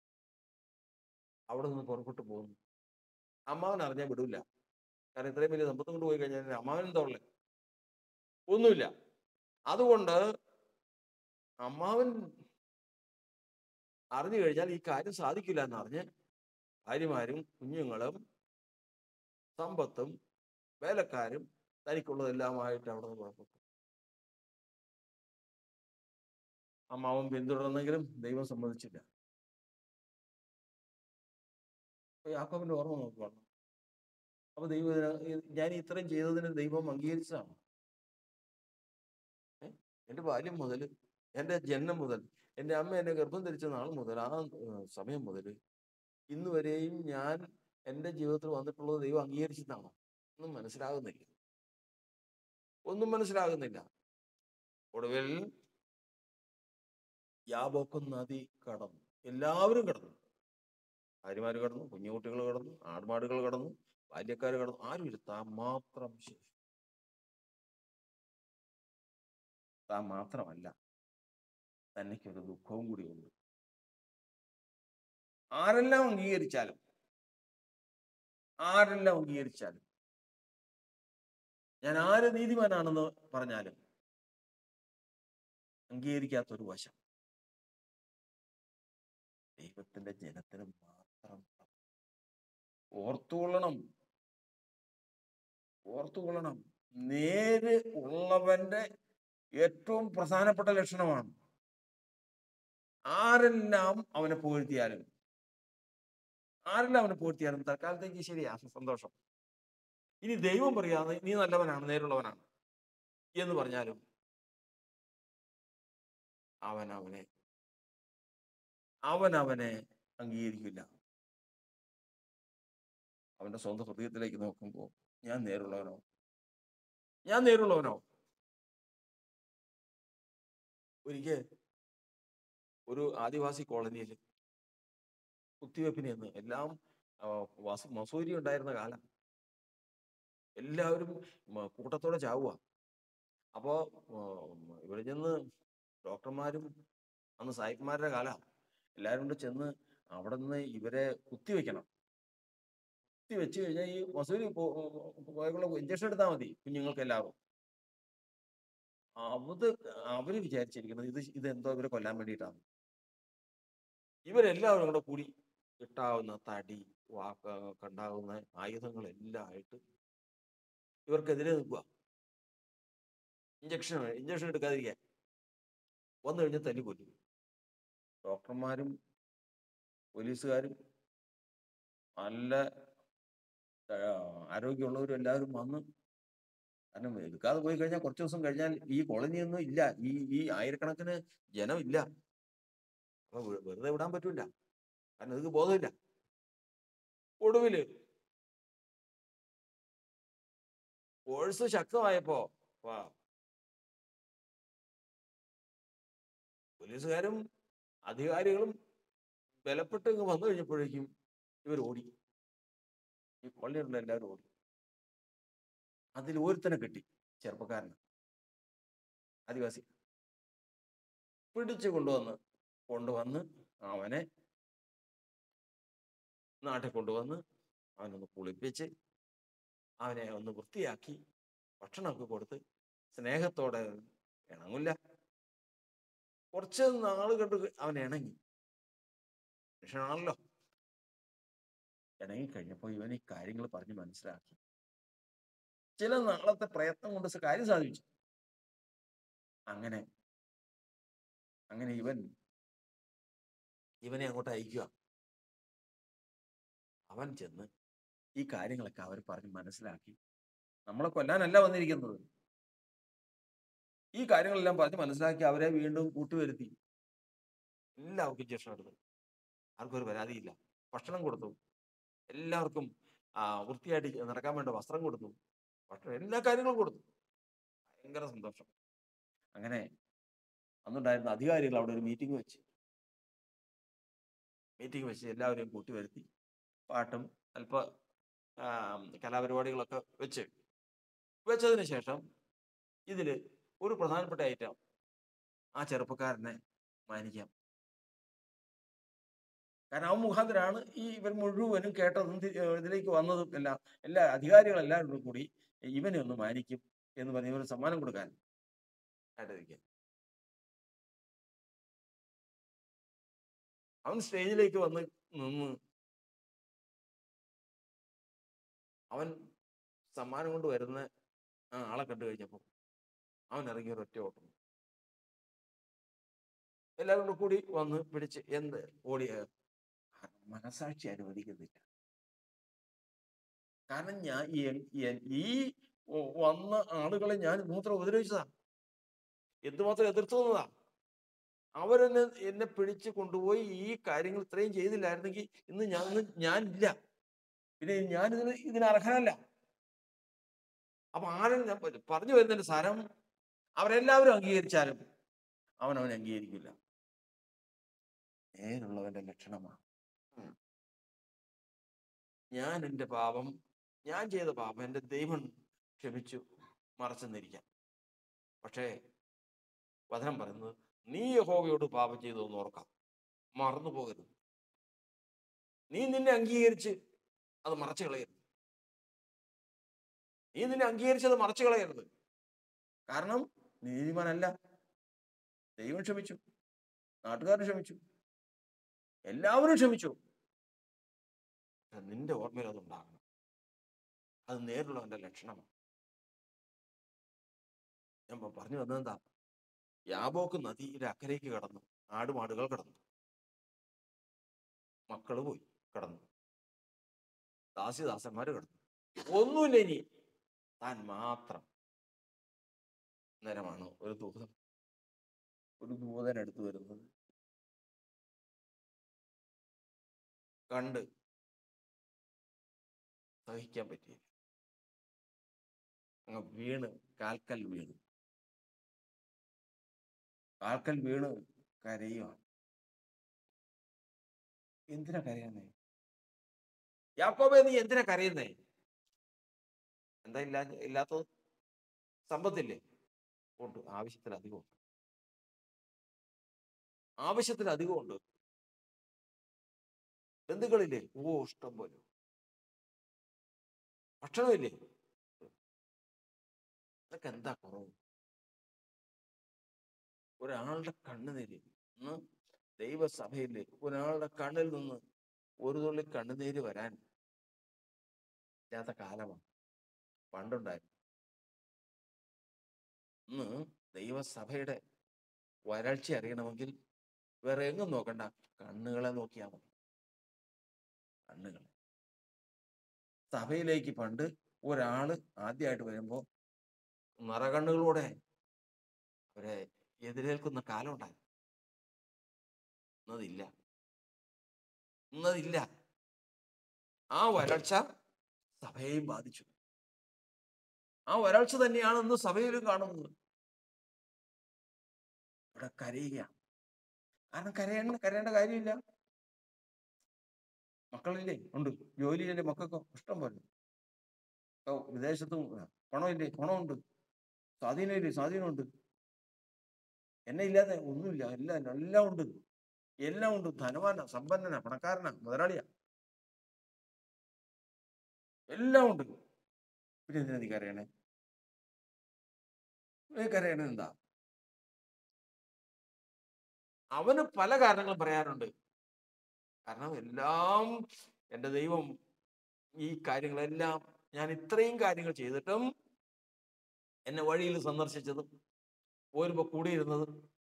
അവിടെ നിന്ന് പുറപ്പെട്ടു പോകുന്നു അമ്മാവൻ അറിഞ്ഞാൽ വിടൂല കാരണം ഇത്രയും വലിയ സമ്പത്ത് കൊണ്ട് പോയി കഴിഞ്ഞാൽ അമ്മാവൻ എന്താ ഉള്ളത് ഒന്നുമില്ല അതുകൊണ്ട് അമ്മാവൻ അറിഞ്ഞു കഴിഞ്ഞാൽ ഈ കാര്യം സാധിക്കില്ല എന്നറിഞ്ഞ് ഭാര്യമാരും കുഞ്ഞുങ്ങളും സമ്പത്തും വേലക്കാരും തനിക്കുള്ളതെല്ലാമായിട്ട് അവിടെ നിന്ന് പുറപ്പെട്ടു അമ്മാവൻ പിന്തുടർന്നെങ്കിലും ദൈവം സമ്മതിച്ചില്ല അപ്പൊ യാക്കോബിന്റെ ഓർമ്മ നോക്കുകയാണ് അപ്പൊ ദൈവം ഇതിന- ഈ- ഞാൻ ഇത്രയും ചെയ്തതിന് ദൈവം അംഗീകരിച്ചതാണ് ഏ? എന്റെ ബാല്യം മുതൽ എന്റെ ജന്മം മുതൽ എന്റെ അമ്മ എന്നെ ഗർഭം ധരിച്ച നാൾ മുതൽ ആ ഏർ, സമയം മുതൽ ഇന്ന് വരെയും ഞാൻ എന്റെ ജീവിതത്തിൽ വന്നിട്ടുള്ളത് ദൈവം അംഗീകരിച്ചതാണോ ഒന്നും മനസ്സിലാകുന്നില്ല ഒന്നും മനസ്സിലാകുന്നില്ല ഒടുവിൽ യാബോക്കും നദി കടന്നു എല്ലാവരും കടന്നു ഭാര്യമാര് കടന്നു കുഞ്ഞുകുട്ടികൾ കടന്നു ആടുമാടുകൾ കടന്നു ബാല്യക്കാർ കടന്നു ആരുമില്ല താൻ മാത്രം ശേഷി താൻ മാത്രമല്ല തനിക്കൊരു ദുഃഖവും കൂടിയുണ്ട് ആരെല്ലാം അംഗീകരിച്ചാലും ആരെല്ലാം അംഗീകരിച്ചാലും ഞാൻ ആര് നീതിമാനാണെന്ന് പറഞ്ഞാലും അംഗീകരിക്കാത്തൊരു വശം ദൈവത്തിന്റെ ജനത്തിന് മാത്രം ഓർത്തുകൊള്ളണം ഓർത്തുകൊള്ളണം നേര് ഉള്ളവന്റെ ഏറ്റവും പ്രധാനപ്പെട്ട ലക്ഷണമാണ് ആരെല്ലാം അവനെ പുകഴ്ത്തിയാലും ആരെല്ലാം അവനെ പൂർത്തിയാലും തൽക്കാലത്തേക്ക് ശരിയാ സന്തോഷം ഇനി ദൈവം പറയാതെ നീ നല്ലവനാണ് നേരുള്ളവനാണ് എന്ന് പറഞ്ഞാലും അവൻ അവനെ അവൻ അവനെ അംഗീകരിക്കില്ല അവന്റെ സ്വന്തം ഹൃദയത്തിലേക്ക് നോക്കുമ്പോൾ ഞാൻ നേരുള്ളവനോ ഞാൻ നേരുള്ളവനോ ഒരിക്കൽ ഒരു ആദിവാസി കോളനിയിൽ കുത്തിവെപ്പിന് എന്ന് എല്ലാം ആ, വസ- മസൂരി ഉണ്ടായിരുന്ന കാലം എല്ലാവരും മ- കൂട്ടത്തോടെ ചാവുക അപ്പോ ഉം, ഇവിടെ ചെന്ന് ഡോക്ടർമാരും അന്ന് സായിപ്പ്മാരുടെ കാല എല്ലാവരും കൂടെ ചെന്ന് അവിടെ നിന്ന് ഇവരെ കുത്തിവെക്കണം കുത്തി വെച്ച് കഴിഞ്ഞാൽ ഈ മസൂരി പോയുള്ള ഇഞ്ചക്ഷൻ എടുത്താൽ മതി കുഞ്ഞുങ്ങൾക്ക് എല്ലാവർക്കും അത് അവര് വിചാരിച്ചിരിക്കുന്നത് ഇത് ഇതെന്തോ ഇവരെ കൊല്ലാൻ വേണ്ടിയിട്ടാണ് ഇവരെല്ലാവരും കൂടെ കൂടി കിട്ടാവുന്ന തടി വാക്ക കണ്ടാവുന്ന ആയുധങ്ങളെല്ലാം ആയിട്ട് ഇവർക്കെതിരെ നിൽക്കുക ഇഞ്ചക്ഷൻ ഇഞ്ചക്ഷൻ എടുക്കാതിരിക്കാൻ വന്നു കഴിഞ്ഞാൽ തല്ലി കൊല്ലും ഡോക്ടർമാരും പോലീസുകാരും നല്ല ആ, ആരോഗ്യമുള്ളവരും എല്ലാവരും വന്ന് കാരണം എടുക്കാതെ പോയി കഴിഞ്ഞാൽ കുറച്ച് ദിവസം കഴിഞ്ഞാൽ ഈ കോളനിയൊന്നും ഇല്ല ഈ ഈ ആയിരക്കണക്കിന് ജനം ഇല്ല അപ്പൊ വെ- വെറുതെ വിടാൻ പറ്റൂല കാരണം ഇത് ബോധമില്ല ഒടുവില് ഫോഴ്സ് ശക്തമായപ്പോ വാ പോലീസുകാരും അധികാരികളും ബലപ്പെട്ട് ഇങ്ങ് വന്നു കഴിഞ്ഞപ്പോഴേക്കും ഇവർ ഓടി ഈ കൊള്ളയുള്ള എല്ലാവരും ഓടി അതിൽ ഒരുത്തനെ കിട്ടി ചെറുപ്പക്കാരന് ആദിവാസി പിടിച്ചു കൊണ്ടുവന്ന് കൊണ്ടുവന്ന് അവനെ നാട്ടിൽ കൊണ്ടുവന്ന് അവനൊന്ന് കുളിപ്പിച്ച് അവനെ ഒന്ന് വൃത്തിയാക്കി ഭക്ഷണമൊക്കെ കൊടുത്ത് സ്നേഹത്തോടെ ഇണങ്ങില്ല കുറച്ച് നാള് കണ്ട് അവൻ ഇണങ്ങി മനുഷ്യനാണല്ലോ ഇണങ്ങി കഴിഞ്ഞപ്പോൾ ഇവൻ ഈ കാര്യങ്ങൾ പറഞ്ഞ് മനസ്സിലാക്കി ചില നാളത്തെ പ്രയത്നം കൊണ്ട് സ- കാര്യം സാധിച്ചു അങ്ങനെ അങ്ങനെ ഇവൻ ഇവനെ അങ്ങോട്ട് അയക്കുക അവൻ ചെന്ന് ഈ കാര്യങ്ങളൊക്കെ അവർ പറഞ്ഞ് മനസ്സിലാക്കി നമ്മളെ കൊല്ലാനല്ല വന്നിരിക്കുന്നത് ഈ കാര്യങ്ങളെല്ലാം പറഞ്ഞ് മനസ്സിലാക്കി അവരെ വീണ്ടും കൂട്ടുവരുത്തി എല്ലാവർക്കും ഇഞ്ചക്ഷൻ എടുത്തു ആർക്കും ഒരു പരാതിയില്ല ഭക്ഷണം കൊടുത്തു എല്ലാവർക്കും ആ, വൃത്തിയായിട്ട് നടക്കാൻ വേണ്ട വസ്ത്രം കൊടുത്തു ഭക്ഷണം എല്ലാ കാര്യങ്ങളും കൊടുത്തു ഭയങ്കര സന്തോഷം അങ്ങനെ അന്നുണ്ടായിരുന്ന അധികാരികൾ അവിടെ ഒരു മീറ്റിംഗ് വെച്ച് മീറ്റിംഗ് വെച്ച് എല്ലാവരെയും കൂട്ടി വരുത്തി പാട്ടും അല്പ ആ, കലാപരിപാടികളൊക്കെ വെച്ച് വെച്ചതിന് ശേഷം ഇതില് ഒരു പ്രധാനപ്പെട്ട ഐറ്റം ആ ചെറുപ്പക്കാരനെ മാനിക്കാം കാരണം അവൻ മുഖാന്തരാണ് ഈ ഇവർ മുഴുവനും കേട്ടതും തി- ഏർ ഇതിലേക്ക് വന്നതും എല്ലാം എല്ലാ അധികാരികളെല്ലാവരും കൂടി ഇവനെ ഒന്ന് മാനിക്കും എന്ന് പറഞ്ഞ് ഇവന് സമ്മാനം കൊടുക്കാൻ ആയിട്ടിരിക്കുക അവൻ സ്റ്റേജിലേക്ക് വന്ന് നിന്ന് അവൻ സമ്മാനം കൊണ്ട് വരുന്ന ആ ആളെ കണ്ടു കഴിഞ്ഞപ്പോൾ അവൻ ഇറങ്ങി ഒരു ഒറ്റ ഓട്ടം എല്ലാവരും കൂടെ കൂടി വന്ന് പിടിച്ച് എന്ത് ഓടിയ മനസാക്ഷി അനുവദിക്കുന്നില്ല കാരണം ഞാൻ ഈ- ഈ- ഈ വ- വന്ന ആളുകളെ ഞാൻ മാത്രം ഉപദ്രവിച്ചതാ എന്തുമാത്രം എതിർത്തു നിന്നതാ അവരെന്നെ എന്നെ പിടിച്ച് കൊണ്ടുപോയി ഈ കാര്യങ്ങൾ ഇത്രയും ചെയ്തില്ലായിരുന്നെങ്കിൽ ഇന്ന് ഞാൻ ഇന്ന് ഞാനില്ല പിന്നെ ഞാൻ ഇതിന് ഇതിന് അർഹനല്ല അപ്പൊ ആരും ഞാൻ പ- പറഞ്ഞു വരുന്നതിന്റെ സാരം അവരെല്ലാവരും അംഗീകരിച്ചാലും അവൻ അവനെ അംഗീകരിക്കില്ല നേരുള്ളവന്റെ ലക്ഷണമാണ് ഉം. ഞാൻ എൻ്റെ പാപം ഞാൻ ചെയ്ത പാപം എൻ്റെ ദൈവം ക്ഷമിച്ചു മറച്ചെന്നിരിക്കാം പക്ഷേ വചനം പറയുന്നത് നീ യഹോവയോട് പാപം ചെയ്തു എന്ന് ഓർക്കാം മറന്നു പോകരുത് നീ നിന്നെ അംഗീകരിച്ച് അത് മറച്ചു കളയരുത് നീ നിന്നെ അംഗീകരിച്ചത് മറച്ചു കളയരുത് കാരണം നീതിമാനല്ല ദൈവം ക്ഷമിച്ചു നാട്ടുകാരൻ ക്ഷമിച്ചു എല്ലാവരും ക്ഷമിച്ചു പക്ഷെ നിന്റെ ഓർമ്മയിൽ അതുണ്ടാകണം അത് നേരിലുള്ളവന്റെ ലക്ഷണമാണ് ഞാൻ പ- പറഞ്ഞു വന്നതെന്താ യാബോക്ക് നദിയുടെ അക്കരയ്ക്ക് കടന്നു ആടുമാടുകൾ കടന്നു മക്കള് പോയി കടന്നു ദാസിദാസന്മാര് കിടന്നു ഒന്നുമില്ല ഇനി താൻ മാത്രം നേരമാണ് ഒരു ദൂതൻ ഒരു ദൂതൻ എടുത്തു വരുന്നത് കണ്ട് സഹിക്കാൻ പറ്റിയില്ല അങ്ങ് വീണ് കാൽക്കൽ വീണു കാൽക്കൽ വീണ് കരയുവാണ് എന്തിനാ കരയുന്നേ യാക്കോബേ നീ എന്തിനാ കരയുന്നേ എന്താ ഇല്ലാ ഇല്ലാത്തത് സമ്പത്തില്ലേ ഉണ്ട് ആവശ്യത്തിലധികം ഉണ്ട് ആവശ്യത്തിലധികം ഉണ്ട് ബന്ധുക്കളില്ലേ ഓ ഇഷ്ടം പോലെ ഭക്ഷണമില്ലേ ഇതൊക്കെ എന്താ കുറവ് ഒരാളുടെ കണ്ണുനീര് ഇന്ന് ദൈവസഭയില് ഒരാളുടെ കണ്ണിൽ നിന്ന് ഒരു തുള്ളി കണ്ണുനീര് വരാൻ ഇല്ലാത്ത കാലമാണ് പണ്ടുണ്ടായിരുന്നു ഇന്ന് ദൈവസഭയുടെ വരൾച്ച അറിയണമെങ്കിൽ വേറെ എങ്ങും നോക്കണ്ട കണ്ണുകളെ നോക്കിയാൽ മതി കണ്ണുകൾ സഭയിലേക്ക് പണ്ട് ഒരാള് ആദ്യമായിട്ട് വരുമ്പോ നിറകണ്ണുകളോടെ അവരെ എതിരേൽക്കുന്ന കാലം ഉണ്ടായിരുന്നു ഇന്നതില്ല ഇന്നതില്ല ആ വരൾച്ച സഭയെയും ബാധിച്ചു ആ വരൾച്ച തന്നെയാണ് ഇന്ന് സഭയിലും കാണുന്നത് ഇവിടെ കരയുക കാരണം കരയേണ്ട കരയേണ്ട കാര്യമില്ല മക്കളില്ലേ ഉണ്ട് ജോലിയില്ലേ മക്കൾക്കോ ഇഷ്ടം പോലെ ഓ വിദേശത്തും ആ, പണമില്ലേ പണമുണ്ട് സ്വാധീനമില്ലേ സ്വാധീനമുണ്ട് എന്നെ ഇല്ലാതെ ഒന്നുമില്ല എല്ലാം എല്ലാം ഉണ്ട് എല്ലാം ഉണ്ട് ധനവാന സമ്പന്നന പണക്കാരനാ മുതലാളിയാ എല്ലാം ഉണ്ട് പിന്നെ എന്തിനാ നീ കരയണേ നീ കരയണത് എന്താ അവന് പല കാരണങ്ങളും പറയാറുണ്ട് കാരണം എല്ലാം എൻ്റെ ദൈവം ഈ കാര്യങ്ങളെല്ലാം ഞാൻ ഇത്രയും കാര്യങ്ങൾ ചെയ്തിട്ടും എന്നെ വഴിയിൽ സന്ദർശിച്ചതും പോരുമ്പോ കൂടിയിരുന്നതും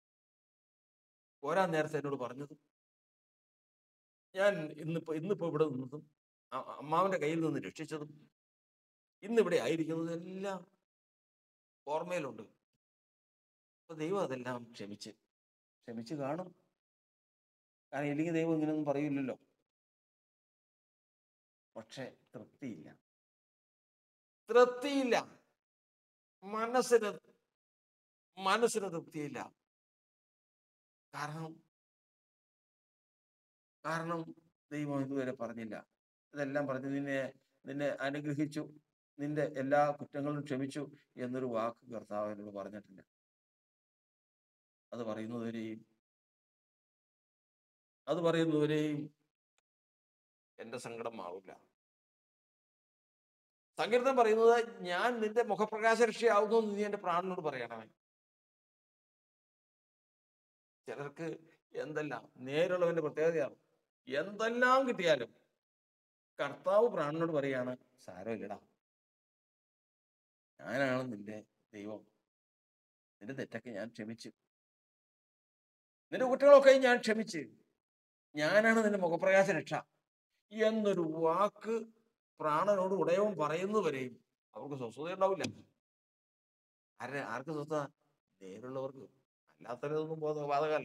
പോരാൻ നേരത്തെ എന്നോട് പറഞ്ഞതും ഞാൻ ഇന്നിപ്പോ ഇന്നിപ്പോ ഇവിടെ നിന്നതും അ- അമ്മാവന്റെ കയ്യിൽ നിന്ന് രക്ഷിച്ചതും ഇന്നിവിടെ ആയിരിക്കുന്നതും എല്ലാം ഓർമ്മയിലുണ്ട് അപ്പൊ ദൈവം അതെല്ലാം ക്ഷമിച്ച് ക്ഷമിച്ച് കാണും കാരണം ഇല്ലെങ്കിൽ ദൈവം ഇങ്ങനെയൊന്നും പറയില്ലല്ലോ പക്ഷെ തൃപ്തിയില്ല തൃപ്തിയില്ല മനസ്സിന് മനസ്സിന് തൃപ്തിയില്ല കാരണം കാരണം ദൈവം ഇതുവരെ പറഞ്ഞില്ല ഇതെല്ലാം പറഞ്ഞ് നിന്നെ നിന്നെ അനുഗ്രഹിച്ചു നിന്റെ എല്ലാ കുറ്റങ്ങളും ക്ഷമിച്ചു എന്നൊരു വാക്ക് കർത്താവ് എന്നോട് പറഞ്ഞിട്ടില്ല അത് പറയുന്നതുവരെയും അത് പറയുന്നതുവരെയും എന്റെ സങ്കടം മാറില്ല സങ്കീർത്തനം പറയുന്നത് ഞാൻ നിന്റെ മുഖപ്രകാശ രക്ഷയാവുന്നു എന്ന് നീ എന്റെ പ്രാണനോട് പറയണമേ ചിലർക്ക് എന്തെല്ലാം നേരുള്ളവന്റെ പ്രത്യേകതയാണ് എന്തെല്ലാം കിട്ടിയാലും കർത്താവ് പ്രാണനോട് പറയാണ് സാരമില്ലടാ ഞാനാണ് നിന്റെ ദൈവം നിന്റെ തെറ്റൊക്കെ ഞാൻ ക്ഷമിച്ചു നിന്റെ കുറ്റങ്ങളൊക്കെ ഞാൻ ക്ഷമിച്ച് ഞാനാണ് നിന്റെ മുഖപ്രകാശ രക്ഷ എന്നൊരു വാക്ക് പ്രാണനോട് ഉടയവും പറയുന്നവരെയും അവർക്ക് സ്വസ്ഥത ഉണ്ടാവില്ല ആരെ ആർക്ക് സ്വസ്ഥത നേരുള്ളവർക്ക് അല്ലാത്തവരൊന്നും ബോധ ബാധകമല്ല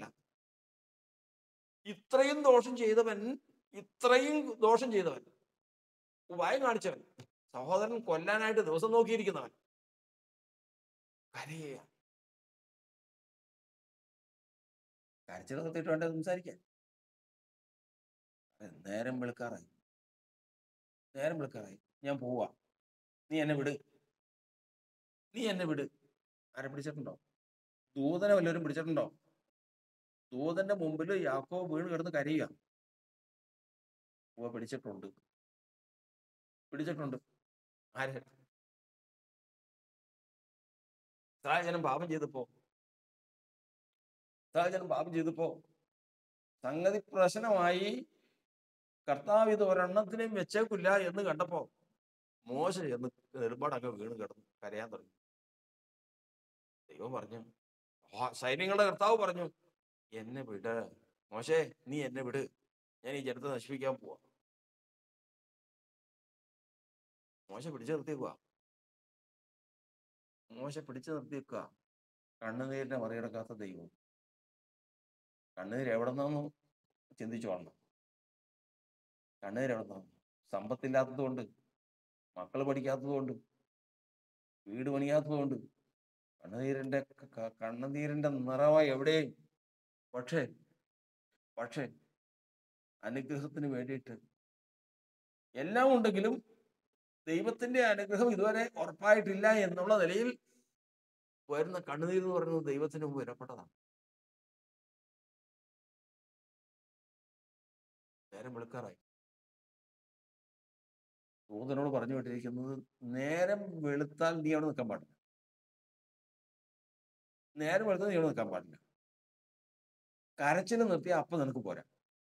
ഇത്രയും ദോഷം ചെയ്തവൻ ഇത്രയും ദോഷം ചെയ്തവൻ ഉപായം കാണിച്ചവൻ സഹോദരൻ കൊല്ലാനായിട്ട് ദിവസം നോക്കിയിരിക്കുന്നവൻ കരയുക കരച്ചിൽ നിർത്തിയിട്ട് വേണ്ട സംസാരിക്കാൻ അതെ, നേരം വെളുക്കാറായി നേരം വെളുക്കാറായി ഞാൻ പോവാ നീ എന്നെ വിട് നീ എന്നെ വിട് ആരെ പിടിച്ചിട്ടുണ്ടോ ദൂതനെ വല്ലവരും പിടിച്ചിട്ടുണ്ടോ ദൂതന്റെ മുമ്പിൽ യാക്കോ വീണ് കിടന്ന് കരയുക ഉവ്വ പിടിച്ചിട്ടുണ്ട് പിടിച്ചിട്ടുണ്ട് ആര് ഇസ്രായേൽ പാപം ചെയ്തപ്പോ ഇസ്രായേൽ പാപം ചെയ്തപ്പോ സംഗതി പ്രശ്നമായി കർത്താവ് ഇത് ഒരെണ്ണത്തിനെയും വെച്ചേക്കില്ല എന്ന് കണ്ടപ്പോ മോശ ചെന്ന് നെടുമ്പാടൊക്കെ വീണ് കിടന്നു കരയാൻ തുടങ്ങി ദൈവം പറഞ്ഞു ആ സൈന്യങ്ങളുടെ കർത്താവ് പറഞ്ഞു എന്നെ വിട് മോശേ നീ എന്നെ വിട് ഞാൻ ഈ ജനത്തെ നശിപ്പിക്കാൻ പോവാ മോശ പിടിച്ചു നിർത്തിയേക്കുക മോശ പിടിച്ചു നിർത്തിയേക്കുക കണ്ണുനീരിനെ മറികടക്കാത്ത ദൈവം കണ്ണുനീര് എവിടെ നിന്നു ചിന്തിച്ചു വന്നു കണ്ണുനീര് എവിടെ നിന്നു സമ്പത്തില്ലാത്തത് കൊണ്ട് മക്കൾ പഠിക്കാത്തത് കൊണ്ട് വീട് പണിയാത്തത് കൊണ്ട് കണ്ണുനീരിന്റെ ക- ക- കണ്ണുനീരിന്റെ നിറവായി എവിടെയും പക്ഷേ പക്ഷേ അനുഗ്രഹത്തിന് വേണ്ടിയിട്ട് എല്ലാം ഉണ്ടെങ്കിലും ദൈവത്തിന്റെ അനുഗ്രഹം ഇതുവരെ ഉറപ്പായിട്ടില്ല എന്നുള്ള നിലയിൽ വരുന്ന കണ്ണുനീർ എന്ന് പറയുന്നത് ദൈവത്തിന് മുമ്പ് വിലപ്പെട്ടതാണ് നേരം വെളുക്കാറായി ദൂതനോട് പറഞ്ഞു വിട്ടിരിക്കുന്നത് നേരം വെളുത്താൽ നീ അവിടെ നിൽക്കാൻ പാടില്ല നേരം വെളുത്താൽ നീ അവിടെ നിൽക്കാൻ പാടില്ല കരച്ചിൽ നിർത്തിയ അപ്പൊ നിനക്ക് പോരാ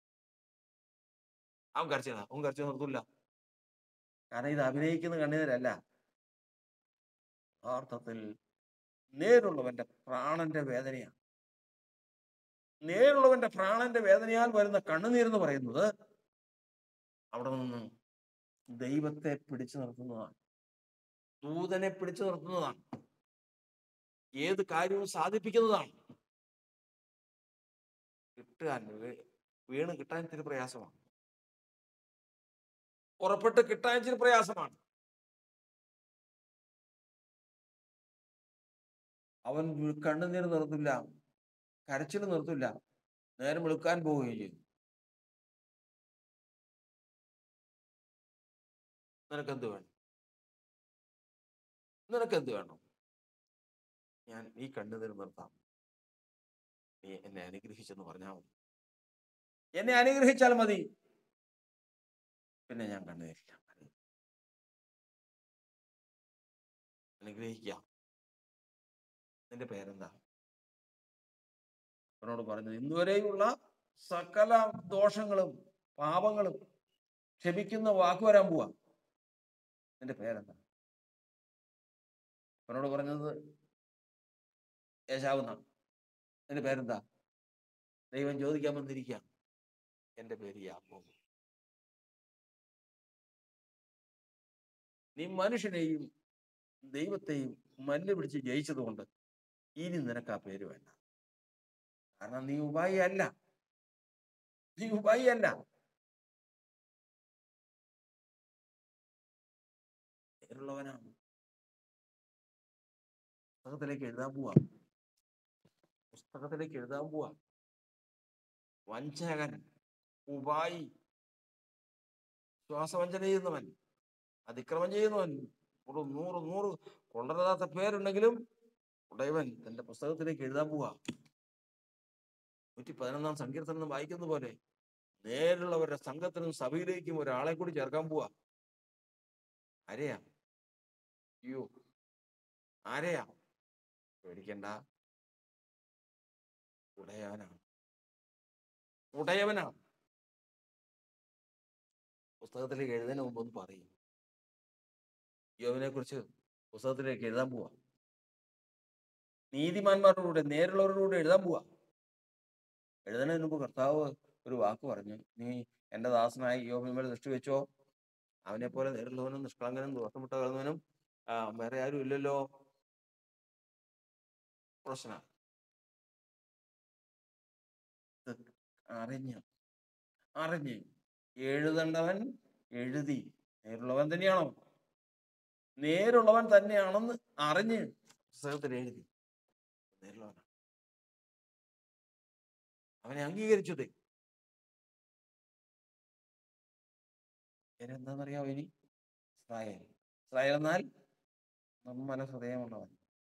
അവൻ കരച്ചില്ല അവൻ കരച്ചിൽ നിർത്തൂല കാരണം ഇത് അഭിനയിക്കുന്ന കണ്ണീരല്ല യഥാർത്ഥത്തിൽ നേരുള്ളവന്റെ പ്രാണന്റെ വേദനയാണ് നേരുള്ളവന്റെ പ്രാണന്റെ വേദനയാൽ വരുന്ന കണ്ണുനീരെന്ന് പറയുന്നത് അവിടെ നിന്ന് ദൈവത്തെ പിടിച്ചു നിർത്തുന്നതാണ് ദൂതനെ പിടിച്ചു നിർത്തുന്നതാണ് ഏത് കാര്യവും സാധിപ്പിക്കുന്നതാണ് കിട്ടാൻ വീ- വീണ് കിട്ടാൻ ഇത്തിരി പ്രയാസമാണ് പുറപ്പെട്ട് കിട്ടാൻ ഇച്ചിരി പ്രയാസമാണ് അവൻ വി- കണ്ണുനീര് നിർത്തില്ല കരച്ചിൽ നിർത്തില്ല നേരം വെളുക്കാൻ പോവുകയും ചെയ്തു നിനക്കെന്ത് വേണം നിനക്കെന്ത് വേണം ഞാൻ ഈ കണ്ണുനീര് നിർത്താം നീ എന്നെ അനുഗ്രഹിച്ചെന്ന് പറഞ്ഞാൽ മതി എന്നെ അനുഗ്രഹിച്ചാൽ മതി പിന്നെ ഞാൻ കണ്ണുനീരില്ല അനുഗ്രഹിക്കാം നിന്റെ പേരെന്താ അവനോട് പറഞ്ഞത് ഇന്നുവരെയുള്ള സകല ദോഷങ്ങളും പാപങ്ങളും ക്ഷമിക്കുന്ന വാക്ക് വരാൻ പോവാ നിന്റെ പേരെന്താ അവനോട് പറഞ്ഞത് യേശാവുന്ന നിന്റെ പേരെന്താ ദൈവം ചോദിക്കാൻ വന്നിരിക്കുക എന്റെ പേര് യാക്കോബ് നീ മനുഷ്യനെയും ദൈവത്തെയും മല്ല് പിടിച്ച് ജയിച്ചതുകൊണ്ട് ഇനി നിനക്ക് ആ പേര് വേണ്ട കാരണം നീ ഉപായി അല്ല നീ ഉപായി അല്ല പേരുള്ളവനാണ് പുസ്തകത്തിലേക്ക് എഴുതാൻ പോവാ പുസ്തകത്തിലേക്ക് എഴുതാൻ പോവാ വഞ്ചകൻ ഉപായി ശ്വാസവഞ്ചന ചെയ്യുന്നവൻ അതിക്രമം ചെയ്യുന്നവൻ ഒരു നൂറ് നൂറ് കൊള്ളരുതാത്ത പേരുണ്ടെങ്കിലും ഉടയവൻ തന്റെ പുസ്തകത്തിലേക്ക് എഴുതാൻ പോവാ നൂറ്റി പതിനൊന്നാം സങ്കീർത്തനം വായിക്കുന്ന പോലെ നേരിലുള്ളവരുടെ സംഘത്തിനും സഭയിലേക്കും ഒരാളെ കൂടി ചേർക്കാൻ പോവാ ആരെയാ അയ്യോ ആരെയാ പേടിക്കണ്ട ഉടയവനാണ് ഉടയവനാണ് പുസ്തകത്തിലേക്ക് എഴുതുന്നതിന് മുമ്പ് ഒന്ന് പറയും യോവിനെ കുറിച്ച് പുസ്തകത്തിലേക്ക് എഴുതാൻ പോവാ നീതിമാന്മാരുടെ കൂടെ നേരുള്ളവരുടെ കൂടെ എഴുതാൻ പോവാ എഴുതുന്നതിന് മുമ്പ് കർത്താവ് ഒരു വാക്ക് പറഞ്ഞു നീ എന്റെ ദാസനായി യോബിന്മേൽ ദൃഷ്ടി വെച്ചോ അവനെ പോലെ നേരുള്ളവനും നിഷ്കളങ്കനും ദോഷമിട്ട കളന്നവനും ആ, വേറെ ആരും ഇല്ലല്ലോ പ്രശ്നം ഇത് അറിഞ്ഞ് അറിഞ്ഞ് എഴുതേണ്ടവൻ എഴുതി നേരുള്ളവൻ തന്നെയാണോ നേരുള്ളവൻ തന്നെയാണെന്ന് അറിഞ്ഞ് പുസ്തകത്തിൽ എഴുതി നേരുള്ളവനാണ് അവനെ അംഗീകരിച്ചത് പേരെന്താണെന്നറിയാമോ ഇനി ഇസ്രായേൽ ഇസ്രായേൽ എന്നാൽ നിർമ്മല ഹൃദയമുള്ളവൻ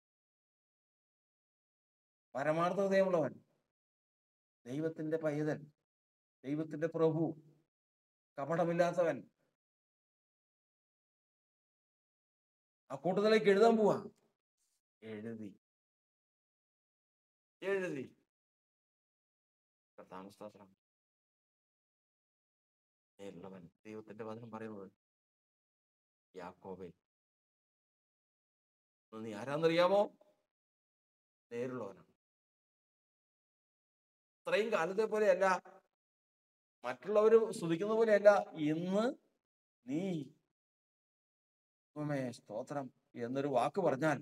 പരമാർത്ഥ ഹൃദയമുള്ളവൻ ദൈവത്തിന്റെ പൈതൽ ദൈവത്തിന്റെ പ്രഭു കപടമില്ലാത്തവൻ ആ കൂട്ടത്തിലേക്ക് എഴുതാൻ പോവാ എഴുതി എഴുതി കർത്താനുസ്തോത്രം നേരിലുള്ളവൻ ദൈവത്തിന്റെ വചനം പറയുന്നത് യാക്കോബേ നീ ആരാന്നറിയാമോ നേരുള്ളവനാണ് ഇത്രയും കാലത്തെ പോലെയല്ല മറ്റുള്ളവർ സ്തുതിക്കുന്ന പോലെയല്ല ഇന്ന് നീ ദൈവമേ സ്തോത്രം എന്നൊരു വാക്ക് പറഞ്ഞാൽ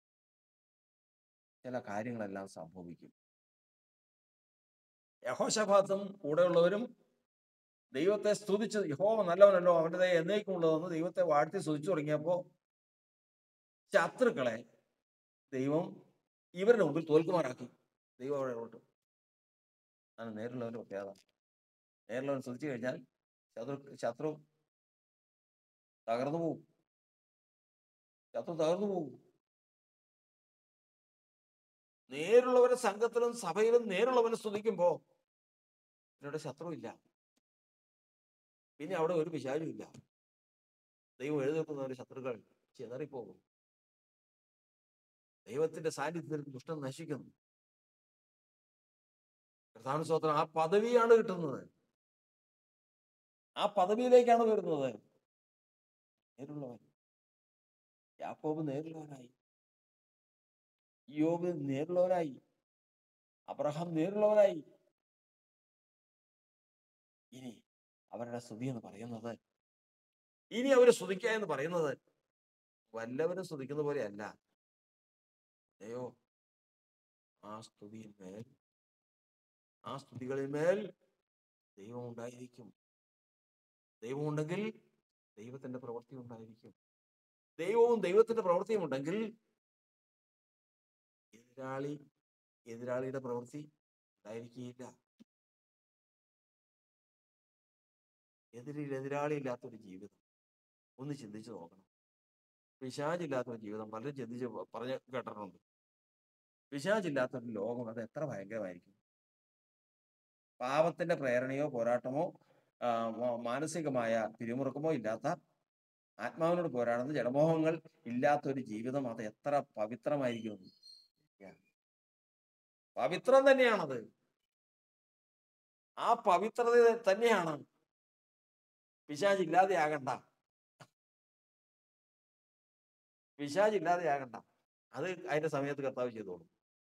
ചില കാര്യങ്ങളെല്ലാം സംഭവിക്കും യഹോശഭാത്തും കൂടെയുള്ളവരും ദൈവത്തെ സ്തുതിച്ച് യഹോവ നല്ലവനല്ലോ അവന്റെ ദയ എന്നേക്കുമുള്ളതെന്ന് ദൈവത്തെ വാഴ്ത്തി സ്തുതിച്ചു തുടങ്ങിയപ്പോ ശത്രുക്കളെ ദൈവം ഇവരുടെ മുമ്പിൽ തോൽക്കുമാറാക്കി ദൈവം അവിടെ ഇടപെട്ടു അതാണ് നേരിലുള്ളവന്റെ പ്രത്യേകത നേരിലുള്ളവൻ സ്തുതിച്ചു കഴിഞ്ഞാൽ ശത്രു ശത്രു തകർന്നു പോകും ശത്രു തകർന്നു പോകും നേരുള്ളവരെ സംഘത്തിലും സഭയിലും നേരുള്ളവനെ സ്തുതിക്കുമ്പോ ഇവിടെ ശത്രു ഇല്ല പിന്നെ അവിടെ ഒരു പിശാചും ഇല്ല ദൈവം എഴുന്നേൽക്കുന്ന ഒരു ശത്രുക്കൾ ചിതറിപ്പോകും ദൈവത്തിന്റെ സാന്നിധ്യത്തിൽ ദുഷ്ടം നശിക്കുന്നു പ്രധാന സ്വത്രം ആ പദവിയാണ് കിട്ടുന്നത് ആ പദവിയിലേക്കാണ് വരുന്നത് നേരുള്ളവൻ യാക്കോബ് നേരുള്ളവനായി യോബ് നേരുള്ളവനായി അബ്രഹാം നേരുള്ളവനായി ഇനി അവരുടെ സ്തുതി എന്ന് പറയുന്നത് ഇനി അവര് സ്തുതിക്കുക എന്ന് പറയുന്നത് വല്ലവരും സ്തുതിക്കുന്ന പോലെയല്ല അയ്യോ ആ സ്തുതിയിന്മേൽ ആ സ്തുതികളിന്മേൽ ദൈവം ഉണ്ടായിരിക്കും ദൈവം ഉണ്ടെങ്കിൽ ദൈവത്തിന്റെ പ്രവൃത്തി ഉണ്ടായിരിക്കും ദൈവവും ദൈവത്തിന്റെ പ്രവൃത്തിയും ഉണ്ടെങ്കിൽ എതിരാളി എതിരാളിയുടെ പ്രവൃത്തി ഉണ്ടായിരിക്കുകയില്ല എതിരിൽ എതിരാളി ഇല്ലാത്തൊരു ജീവിതം ഒന്ന് ചിന്തിച്ചു നോക്കണം പിശാചില്ലാത്തൊരു ജീവിതം പലരും ചിന്തിച്ച് പ- പറഞ്ഞ് കേട്ടിട്ടുണ്ട് പിശാചില്ലാത്തൊരു ലോകം അത് എത്ര ഭയങ്കരമായിരിക്കും പാപത്തിന്റെ പ്രേരണയോ പോരാട്ടമോ ആ, മ- മാനസികമായ പിരിമുറുക്കമോ ഇല്ലാത്ത ആത്മാവിനോട് പോരാടുന്ന ജഡമോഹങ്ങൾ ഇല്ലാത്ത ഒരു ജീവിതം അത് എത്ര പവിത്രമായിരിക്കും എന്ന്. Yeah. പവിത്രം തന്നെയാണത് ആ പവിത്രത തന്നെയാണ് പിശാജ് ഇല്ലാതെയാകണ്ട പിശാജ് ഇല്ലാതെയാകണ്ട അത് അതിന്റെ സമയത്ത് കർത്താവ് ചെയ്തോളൂ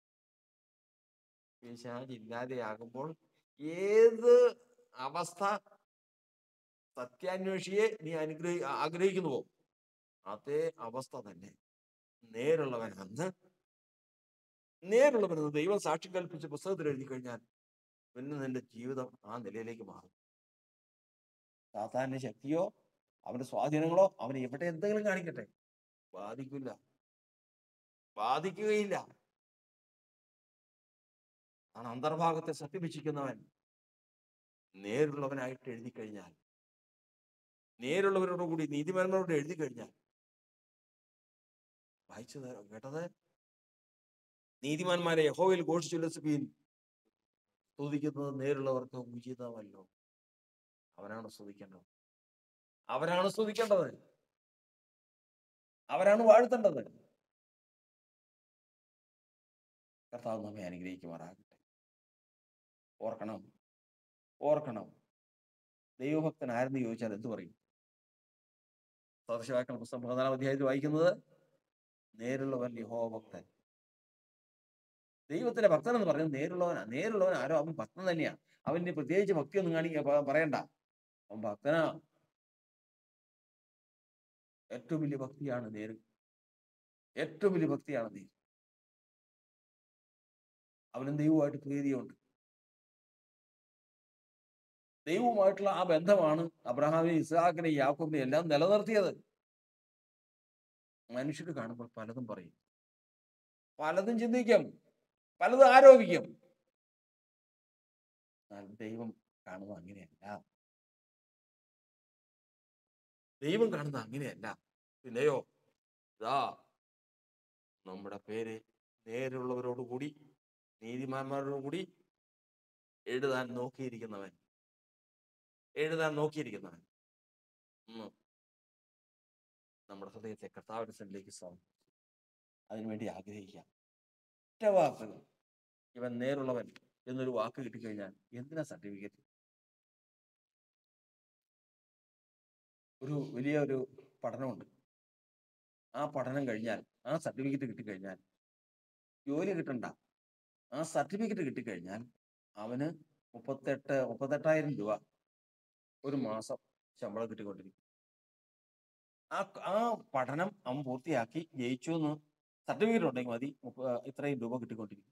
പിശാജ് ഇല്ലാതെയാകുമ്പോൾ ഏത് അവസ്ഥ സത്യാന്വേഷിയെ നീ അനുഗ്രഹി ആഗ്രഹിക്കുന്നുവോ അതേ അവസ്ഥ തന്നെ നേരുള്ളവൻ അന്ന് നേരുള്ളവൻ എന്ന് ദൈവം സാക്ഷി കൽപ്പിച്ച പുസ്തകത്തിൽ എഴുതി കഴിഞ്ഞാൽ പിന്നെ നിന്റെ ജീവിതം ആ നിലയിലേക്ക് മാറും സാധാരണ ശക്തിയോ അവന്റെ സ്വാധീനങ്ങളോ അവന് എവിടെ എന്തെങ്കിലും കാണിക്കട്ടെ ബാധിക്കില്ല ബാധിക്കുകയില്ല ആണ് അന്തർഭാഗത്തെ സത്യപിച്ചിരിക്കുന്നവൻ നേരുള്ളവനായിട്ട് എഴുതി കഴിഞ്ഞാൽ നേരുള്ളവരോട് കൂടി നീതിമാന്മാരോട് എഴുതി കഴിഞ്ഞാൽ വായിച്ചത് കേട്ടത് നീതിമാന്മാരെ യഹോവയിൽ ഘോഷിച്ചുല്ലസിപ്പീൻ സ്തുതിക്കുന്നത് നേരുള്ളവർക്ക് ഉചിതമല്ലോ അവനാണ് സ്തുതിക്കേണ്ടത് അവരാണ് സ്തുതിക്കേണ്ടത് അവരാണ് വാഴ്ത്തേണ്ടത് കർത്താവ് നമ്മെ അനുഗ്രഹിക്കുമാറാകട്ടെ ഓർക്കണം ഓർക്കണം ദൈവഭക്തൻ ആരെന്ന് ചോദിച്ചാൽ എന്ത് പറയും സദൃശവാക്യം പുസ്തകം പതിനാലാം അധ്യായത്തിൽ വായിക്കുന്നത് നേരുള്ളവൻ യഹോവ ഭക്തൻ ദൈവത്തിന്റെ ഭക്തൻ എന്ന് പറയുന്നത് നേരുള്ളവനാ നേരുള്ളവൻ ആരോ അവൻ ഭക്തൻ തന്നെയാ അവന് പ്രത്യേകിച്ച് ഭക്തിയൊന്നും കാണിക്ക പ- പറയണ്ട അവൻ ഭക്തനാ ഏറ്റവും വലിയ ഭക്തിയാണ് നേര് ഏറ്റവും വലിയ ഭക്തിയാണ് നേര് അവനും ദൈവമായിട്ട് പ്രീതിയുണ്ട് ദൈവവുമായിട്ടുള്ള ആ ബന്ധമാണ് അബ്രഹാമിനെ ഇസ്ഹാക്കിനെ യാക്കോബിനെ എല്ലാം നിലനിർത്തിയത് മനുഷ്യർ കാണുമ്പോൾ പലതും പറയും പലതും ചിന്തിക്കും പലതും ആരോപിക്കും എന്നാൽ ദൈവം കാണുന്നത് അങ്ങനെയല്ല ദൈവം കാണുന്നത് അങ്ങനെയല്ല പിന്നെയോ ഇതാ നമ്മുടെ പേര് നേരുള്ളവരോടുകൂടി നീതിമാന്മാരോടുകൂടി എഴുതാൻ നോക്കിയിരിക്കുന്നവൻ എഴുതാൻ നോക്കിയിരിക്കുന്നവൻ ഉം. നമ്മുടെ ഹൃദയത്തെ കർത്താവിന്റെ സന്നിധിയിലേക്ക് സമർപ്പിച്ച് അതിനുവേണ്ടി ആഗ്രഹിക്കാം ഒറ്റ വാക്ക് ഇവൻ നേരുള്ളവൻ എന്നൊരു വാക്ക് കിട്ടിക്കഴിഞ്ഞാൽ എന്തിനാ സർട്ടിഫിക്കറ്റ് ഒരു വലിയ ഒരു പഠനമുണ്ട് ആ പഠനം കഴിഞ്ഞാൽ ആ സർട്ടിഫിക്കറ്റ് കിട്ടിക്കഴിഞ്ഞാൽ ജോലി കിട്ടണ്ട ആ സർട്ടിഫിക്കറ്റ് കിട്ടിക്കഴിഞ്ഞാൽ അവന് മുപ്പത്തെട്ട് മുപ്പത്തെട്ടായിരം രൂപ ഒരു മാസം ശമ്പളം കിട്ടിക്കൊണ്ടിരിക്കും ആ ആ പഠനം അവൻ പൂർത്തിയാക്കി ജയിച്ചു എന്ന് സർട്ടിഫിക്കറ്റ് ഉണ്ടെങ്കിൽ മതി മുപ്പ- ഇത്രയും രൂപ കിട്ടിക്കൊണ്ടിരിക്കും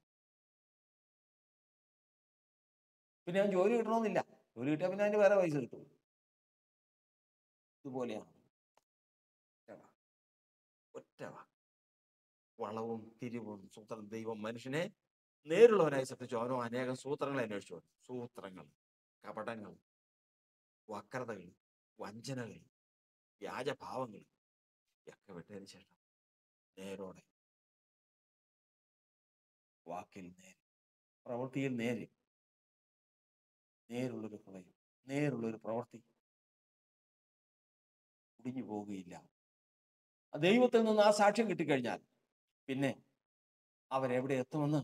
പിന്നെ അവൻ ജോലി കിട്ടണമെന്നില്ല ജോലി കിട്ടിയാൽ പിന്നെ അതിന് വേറെ പൈസ കിട്ടും ഇതുപോലെയാണ് ഒറ്റ വാക്ക്. ഒറ്റ വാക്ക്. വളവും തിരിവും സൂത്രം ദൈവം മനുഷ്യനെ നേരുള്ളവനായി സൃഷ്ടിച്ചു അവനോ അനേകം സൂത്രങ്ങളെ അന്വേഷിച്ചു വന്നു. സൂത്രങ്ങൾ കപടങ്ങൾ വക്രതകൾ വഞ്ചനകൾ വ്യാജഭാവങ്ങൾ ഒക്കെ വിട്ടതിന് ശേഷം നേരോടെ വാക്കിൽ നേര് പ്രവൃത്തിയിൽ നേര് നേരുള്ളൊരു ഹൃദയം നേരുള്ളൊരു പ്രവൃത്തി കുടിഞ്ഞു പോവുകയില്ല ആ ദൈവത്തിൽ നിന്ന് ആ സാക്ഷ്യം കിട്ടിക്കഴിഞ്ഞാൽ പിന്നെ അവരെവിടെ എത്തുമെന്ന്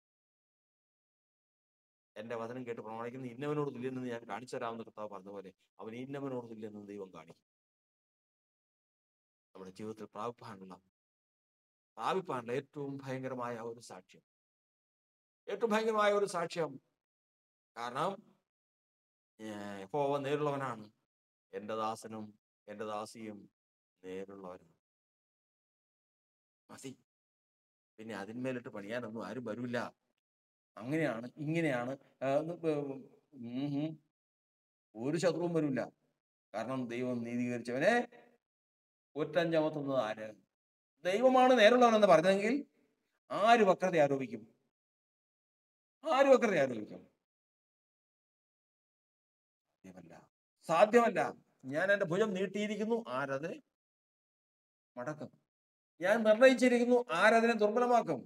എന്റെ വചനം കേട്ട് പ്രമാണിക്കുന്ന ഇന്നവനോട് തുല്യനെന്ന് ഞാൻ കാണിച്ചു തരാമെന്ന് കർത്താവ് പറഞ്ഞ പോലെ അവൻ ഇന്നവനോട് തുല്യനെന്ന് ദൈവം കാണിക്കും നമ്മുടെ ജീവിതത്തിൽ പ്രാപിപ്പാനുള്ള പ്രാപിപ്പാനുള്ള ഏറ്റവും ഭയങ്കരമായ ഒരു സാക്ഷ്യം ഏറ്റവും ഭയങ്കരമായ ഒരു സാക്ഷ്യം കാരണം യഹോവ നേരുള്ളവനാണ് എൻ്റെ ദാസനും എൻ്റെ ദാസിയും നേരുള്ളവനാണ് മതി പിന്നെ അതിന്മേലിട്ട് പണിയാനൊന്നും ആരും വരില്ല അങ്ങനെയാണ് ഇങ്ങനെയാണ് ആ, എന്ന് പ- ഉം ഹും. ഒരു ശത്രുവും വരില്ല കാരണം ദൈവം നീതീകരിച്ചവനെ ഒറ്റഞ്ചമത്തുന്നത് ആര് ദൈവമാണ് നേരുള്ളവനെന്ന് പറഞ്ഞെങ്കിൽ ആര് വക്രത ആരോപിക്കും ആര് വക്രത ആരോപിക്കും സാധ്യമല്ല സാധ്യമല്ല ഞാൻ എൻ്റെ ഭുജം നീട്ടിയിരിക്കുന്നു ആരത് മടക്കും ഞാൻ നിർണയിച്ചിരിക്കുന്നു ആരതിനെ ദുർബലമാക്കും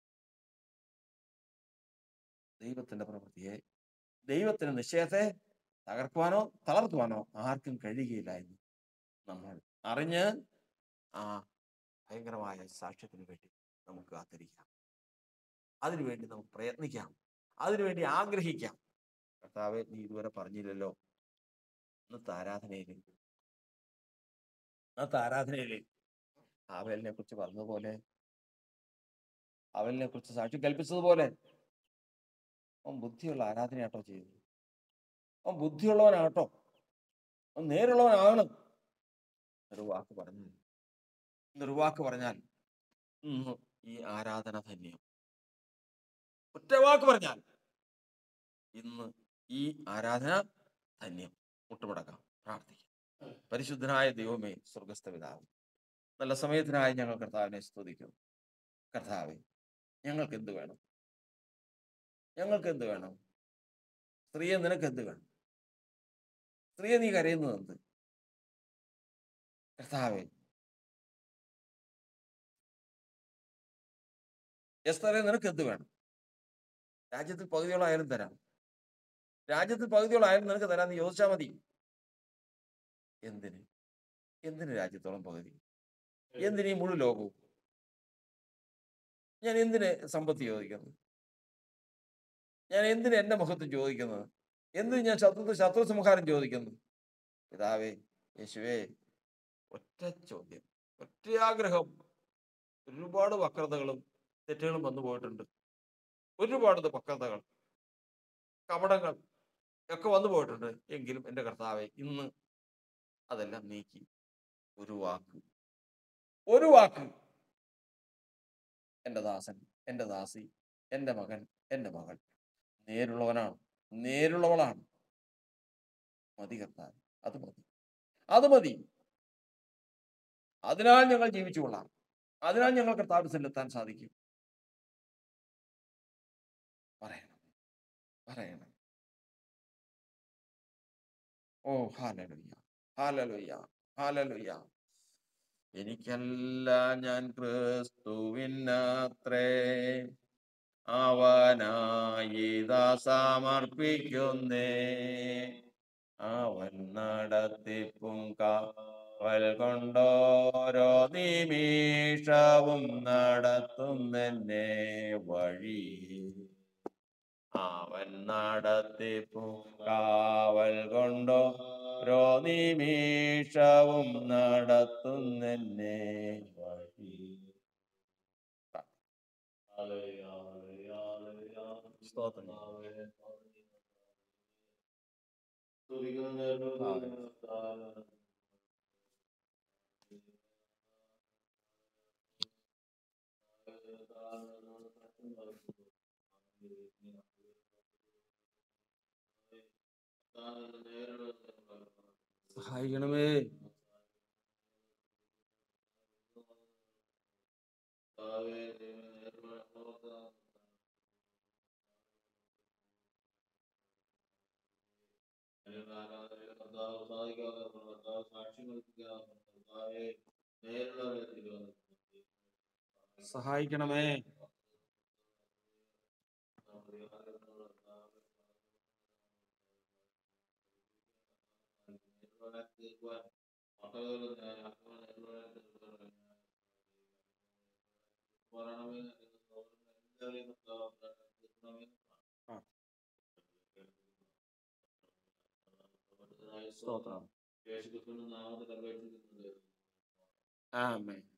ദൈവത്തിന്റെ പ്രവൃത്തിയെ ദൈവത്തിന്റെ നിശ്ചയത്തെ തകർക്കുവാനോ തളർത്തുവാനോ ആർക്കും കഴിയുകയില്ല എന്ന് നമ്മൾ അറിഞ്ഞ് ആ ഭയങ്കരമായ സാക്ഷ്യത്തിന് വേണ്ടി നമുക്ക് കാത്തിരിക്കാം അതിനുവേണ്ടി നമുക്ക് പ്രയത്നിക്കാം അതിനുവേണ്ടി ആഗ്രഹിക്കാം കർത്താവെ നീ ഇതുവരെ പറഞ്ഞില്ലല്ലോ ഇന്നത്തെ ആരാധനയിൽ ഇന്നത്തെ ആരാധനയിൽ ആവലിനെ കുറിച്ച് പറഞ്ഞതുപോലെ അവലിനെ കുറിച്ച് സാക്ഷി കൽപ്പിച്ചതുപോലെ അവൻ ബുദ്ധിയുള്ള ആരാധനയാട്ടോ ചെയ്യുന്നത് അവൻ ബുദ്ധിയുള്ളവനാട്ടോ അവൻ നേരുള്ളവനാണ് ഒരു വാക്ക് പറഞ്ഞു എന്നൊരു വാക്ക് പറഞ്ഞാൽ ഇന്ന് ഈ ആരാധന ധന്യം ഒറ്റ വാക്ക് പറഞ്ഞാൽ ഇന്ന് ഈ ആരാധന ധന്യം മുട്ടുമടക്കാം പ്രാർത്ഥിക്കാം പരിശുദ്ധനായ ദൈവമേ സ്വർഗസ്ഥ പിതാവ് നല്ല സമയത്തിനായി ഞങ്ങൾ കർത്താവിനെ സ്തുതിക്കുന്നു കർത്താവെ ഞങ്ങൾക്ക് എന്ത് വേണം ഞങ്ങൾക്ക് എന്ത് വേണം സ്ത്രീയെ നിനക്ക് എന്ത് വേണം സ്ത്രീയെ നീ കരയുന്നത് എന്ത് കർത്താവെ എസ്തറെ നിനക്ക് എന്ത് വേണം രാജ്യത്തിൽ പകുതിയോളായാലും തരാം രാജ്യത്തിൽ പകുതിയോളായാലും നിനക്ക് തരാം നീ ചോദിച്ചാൽ മതി എന്തിന് എന്തിന് രാജ്യത്തോളം പകുതി എന്തിന് ഈ മുഴു ലോകവും ഞാൻ എന്തിന് സമ്പത്ത് ചോദിക്കുന്നു ഞാൻ എന്തിന് എന്റെ മുഖത്ത് ചോദിക്കുന്നത് എന്തിന് ഞാൻ ശത്രു ശത്രു സംഹാരം ചോദിക്കുന്നു പിതാവേ യേശുവേ ഒറ്റ ചോദ്യം ഒറ്റ ആഗ്രഹം ഒരുപാട് വക്രതകളും തെറ്റുകളും വന്നു പോയിട്ടുണ്ട് ഒരുപാട് വക്രതകൾ കപടങ്ങൾ ഒക്കെ വന്നു പോയിട്ടുണ്ട് എങ്കിലും എൻ്റെ കർത്താവെ ഇന്ന് അതെല്ലാം നീക്കി ഒരു വാക്ക് ഒരു വാക്ക് എൻ്റെ ദാസൻ എൻ്റെ ദാസി എൻ്റെ മകൻ എൻ്റെ മകൾ നേരുള്ളവനാണ് നേരുള്ളവളാണ് മതി കർത്താവ് അത് മതി അത് മതി അതിനാൽ ഞങ്ങൾ ജീവിച്ചു കൊള്ളാം അതിനാൽ ഞങ്ങൾ കർത്താവിലെത്താൻ സാധിക്കും പറയണം പറയണം ഓ ഹാലലുയ്യ ഹാലലുയ്യ ഹാലലുയ്യ എനിക്കല്ല ഞാൻ ക്രിസ്തുവിനത്രേ അവനായി ഇതാ സമർപ്പിക്കുന്നേ അവൻ നടത്തിപ്പും കാവൽ കൊണ്ടോരോ നിമിഷവും നടത്തുന്നെന്നെ വഴി അവൻ നടത്തിപ്പും കാവൽ കൊണ്ടോരോ നിമിഷവും നടത്തുന്നെന്നെ വഴി സ്തോത്രം സഹായിക്കണമേ സഹായിക്കണമേ സ്തോത്രം ആമേൻ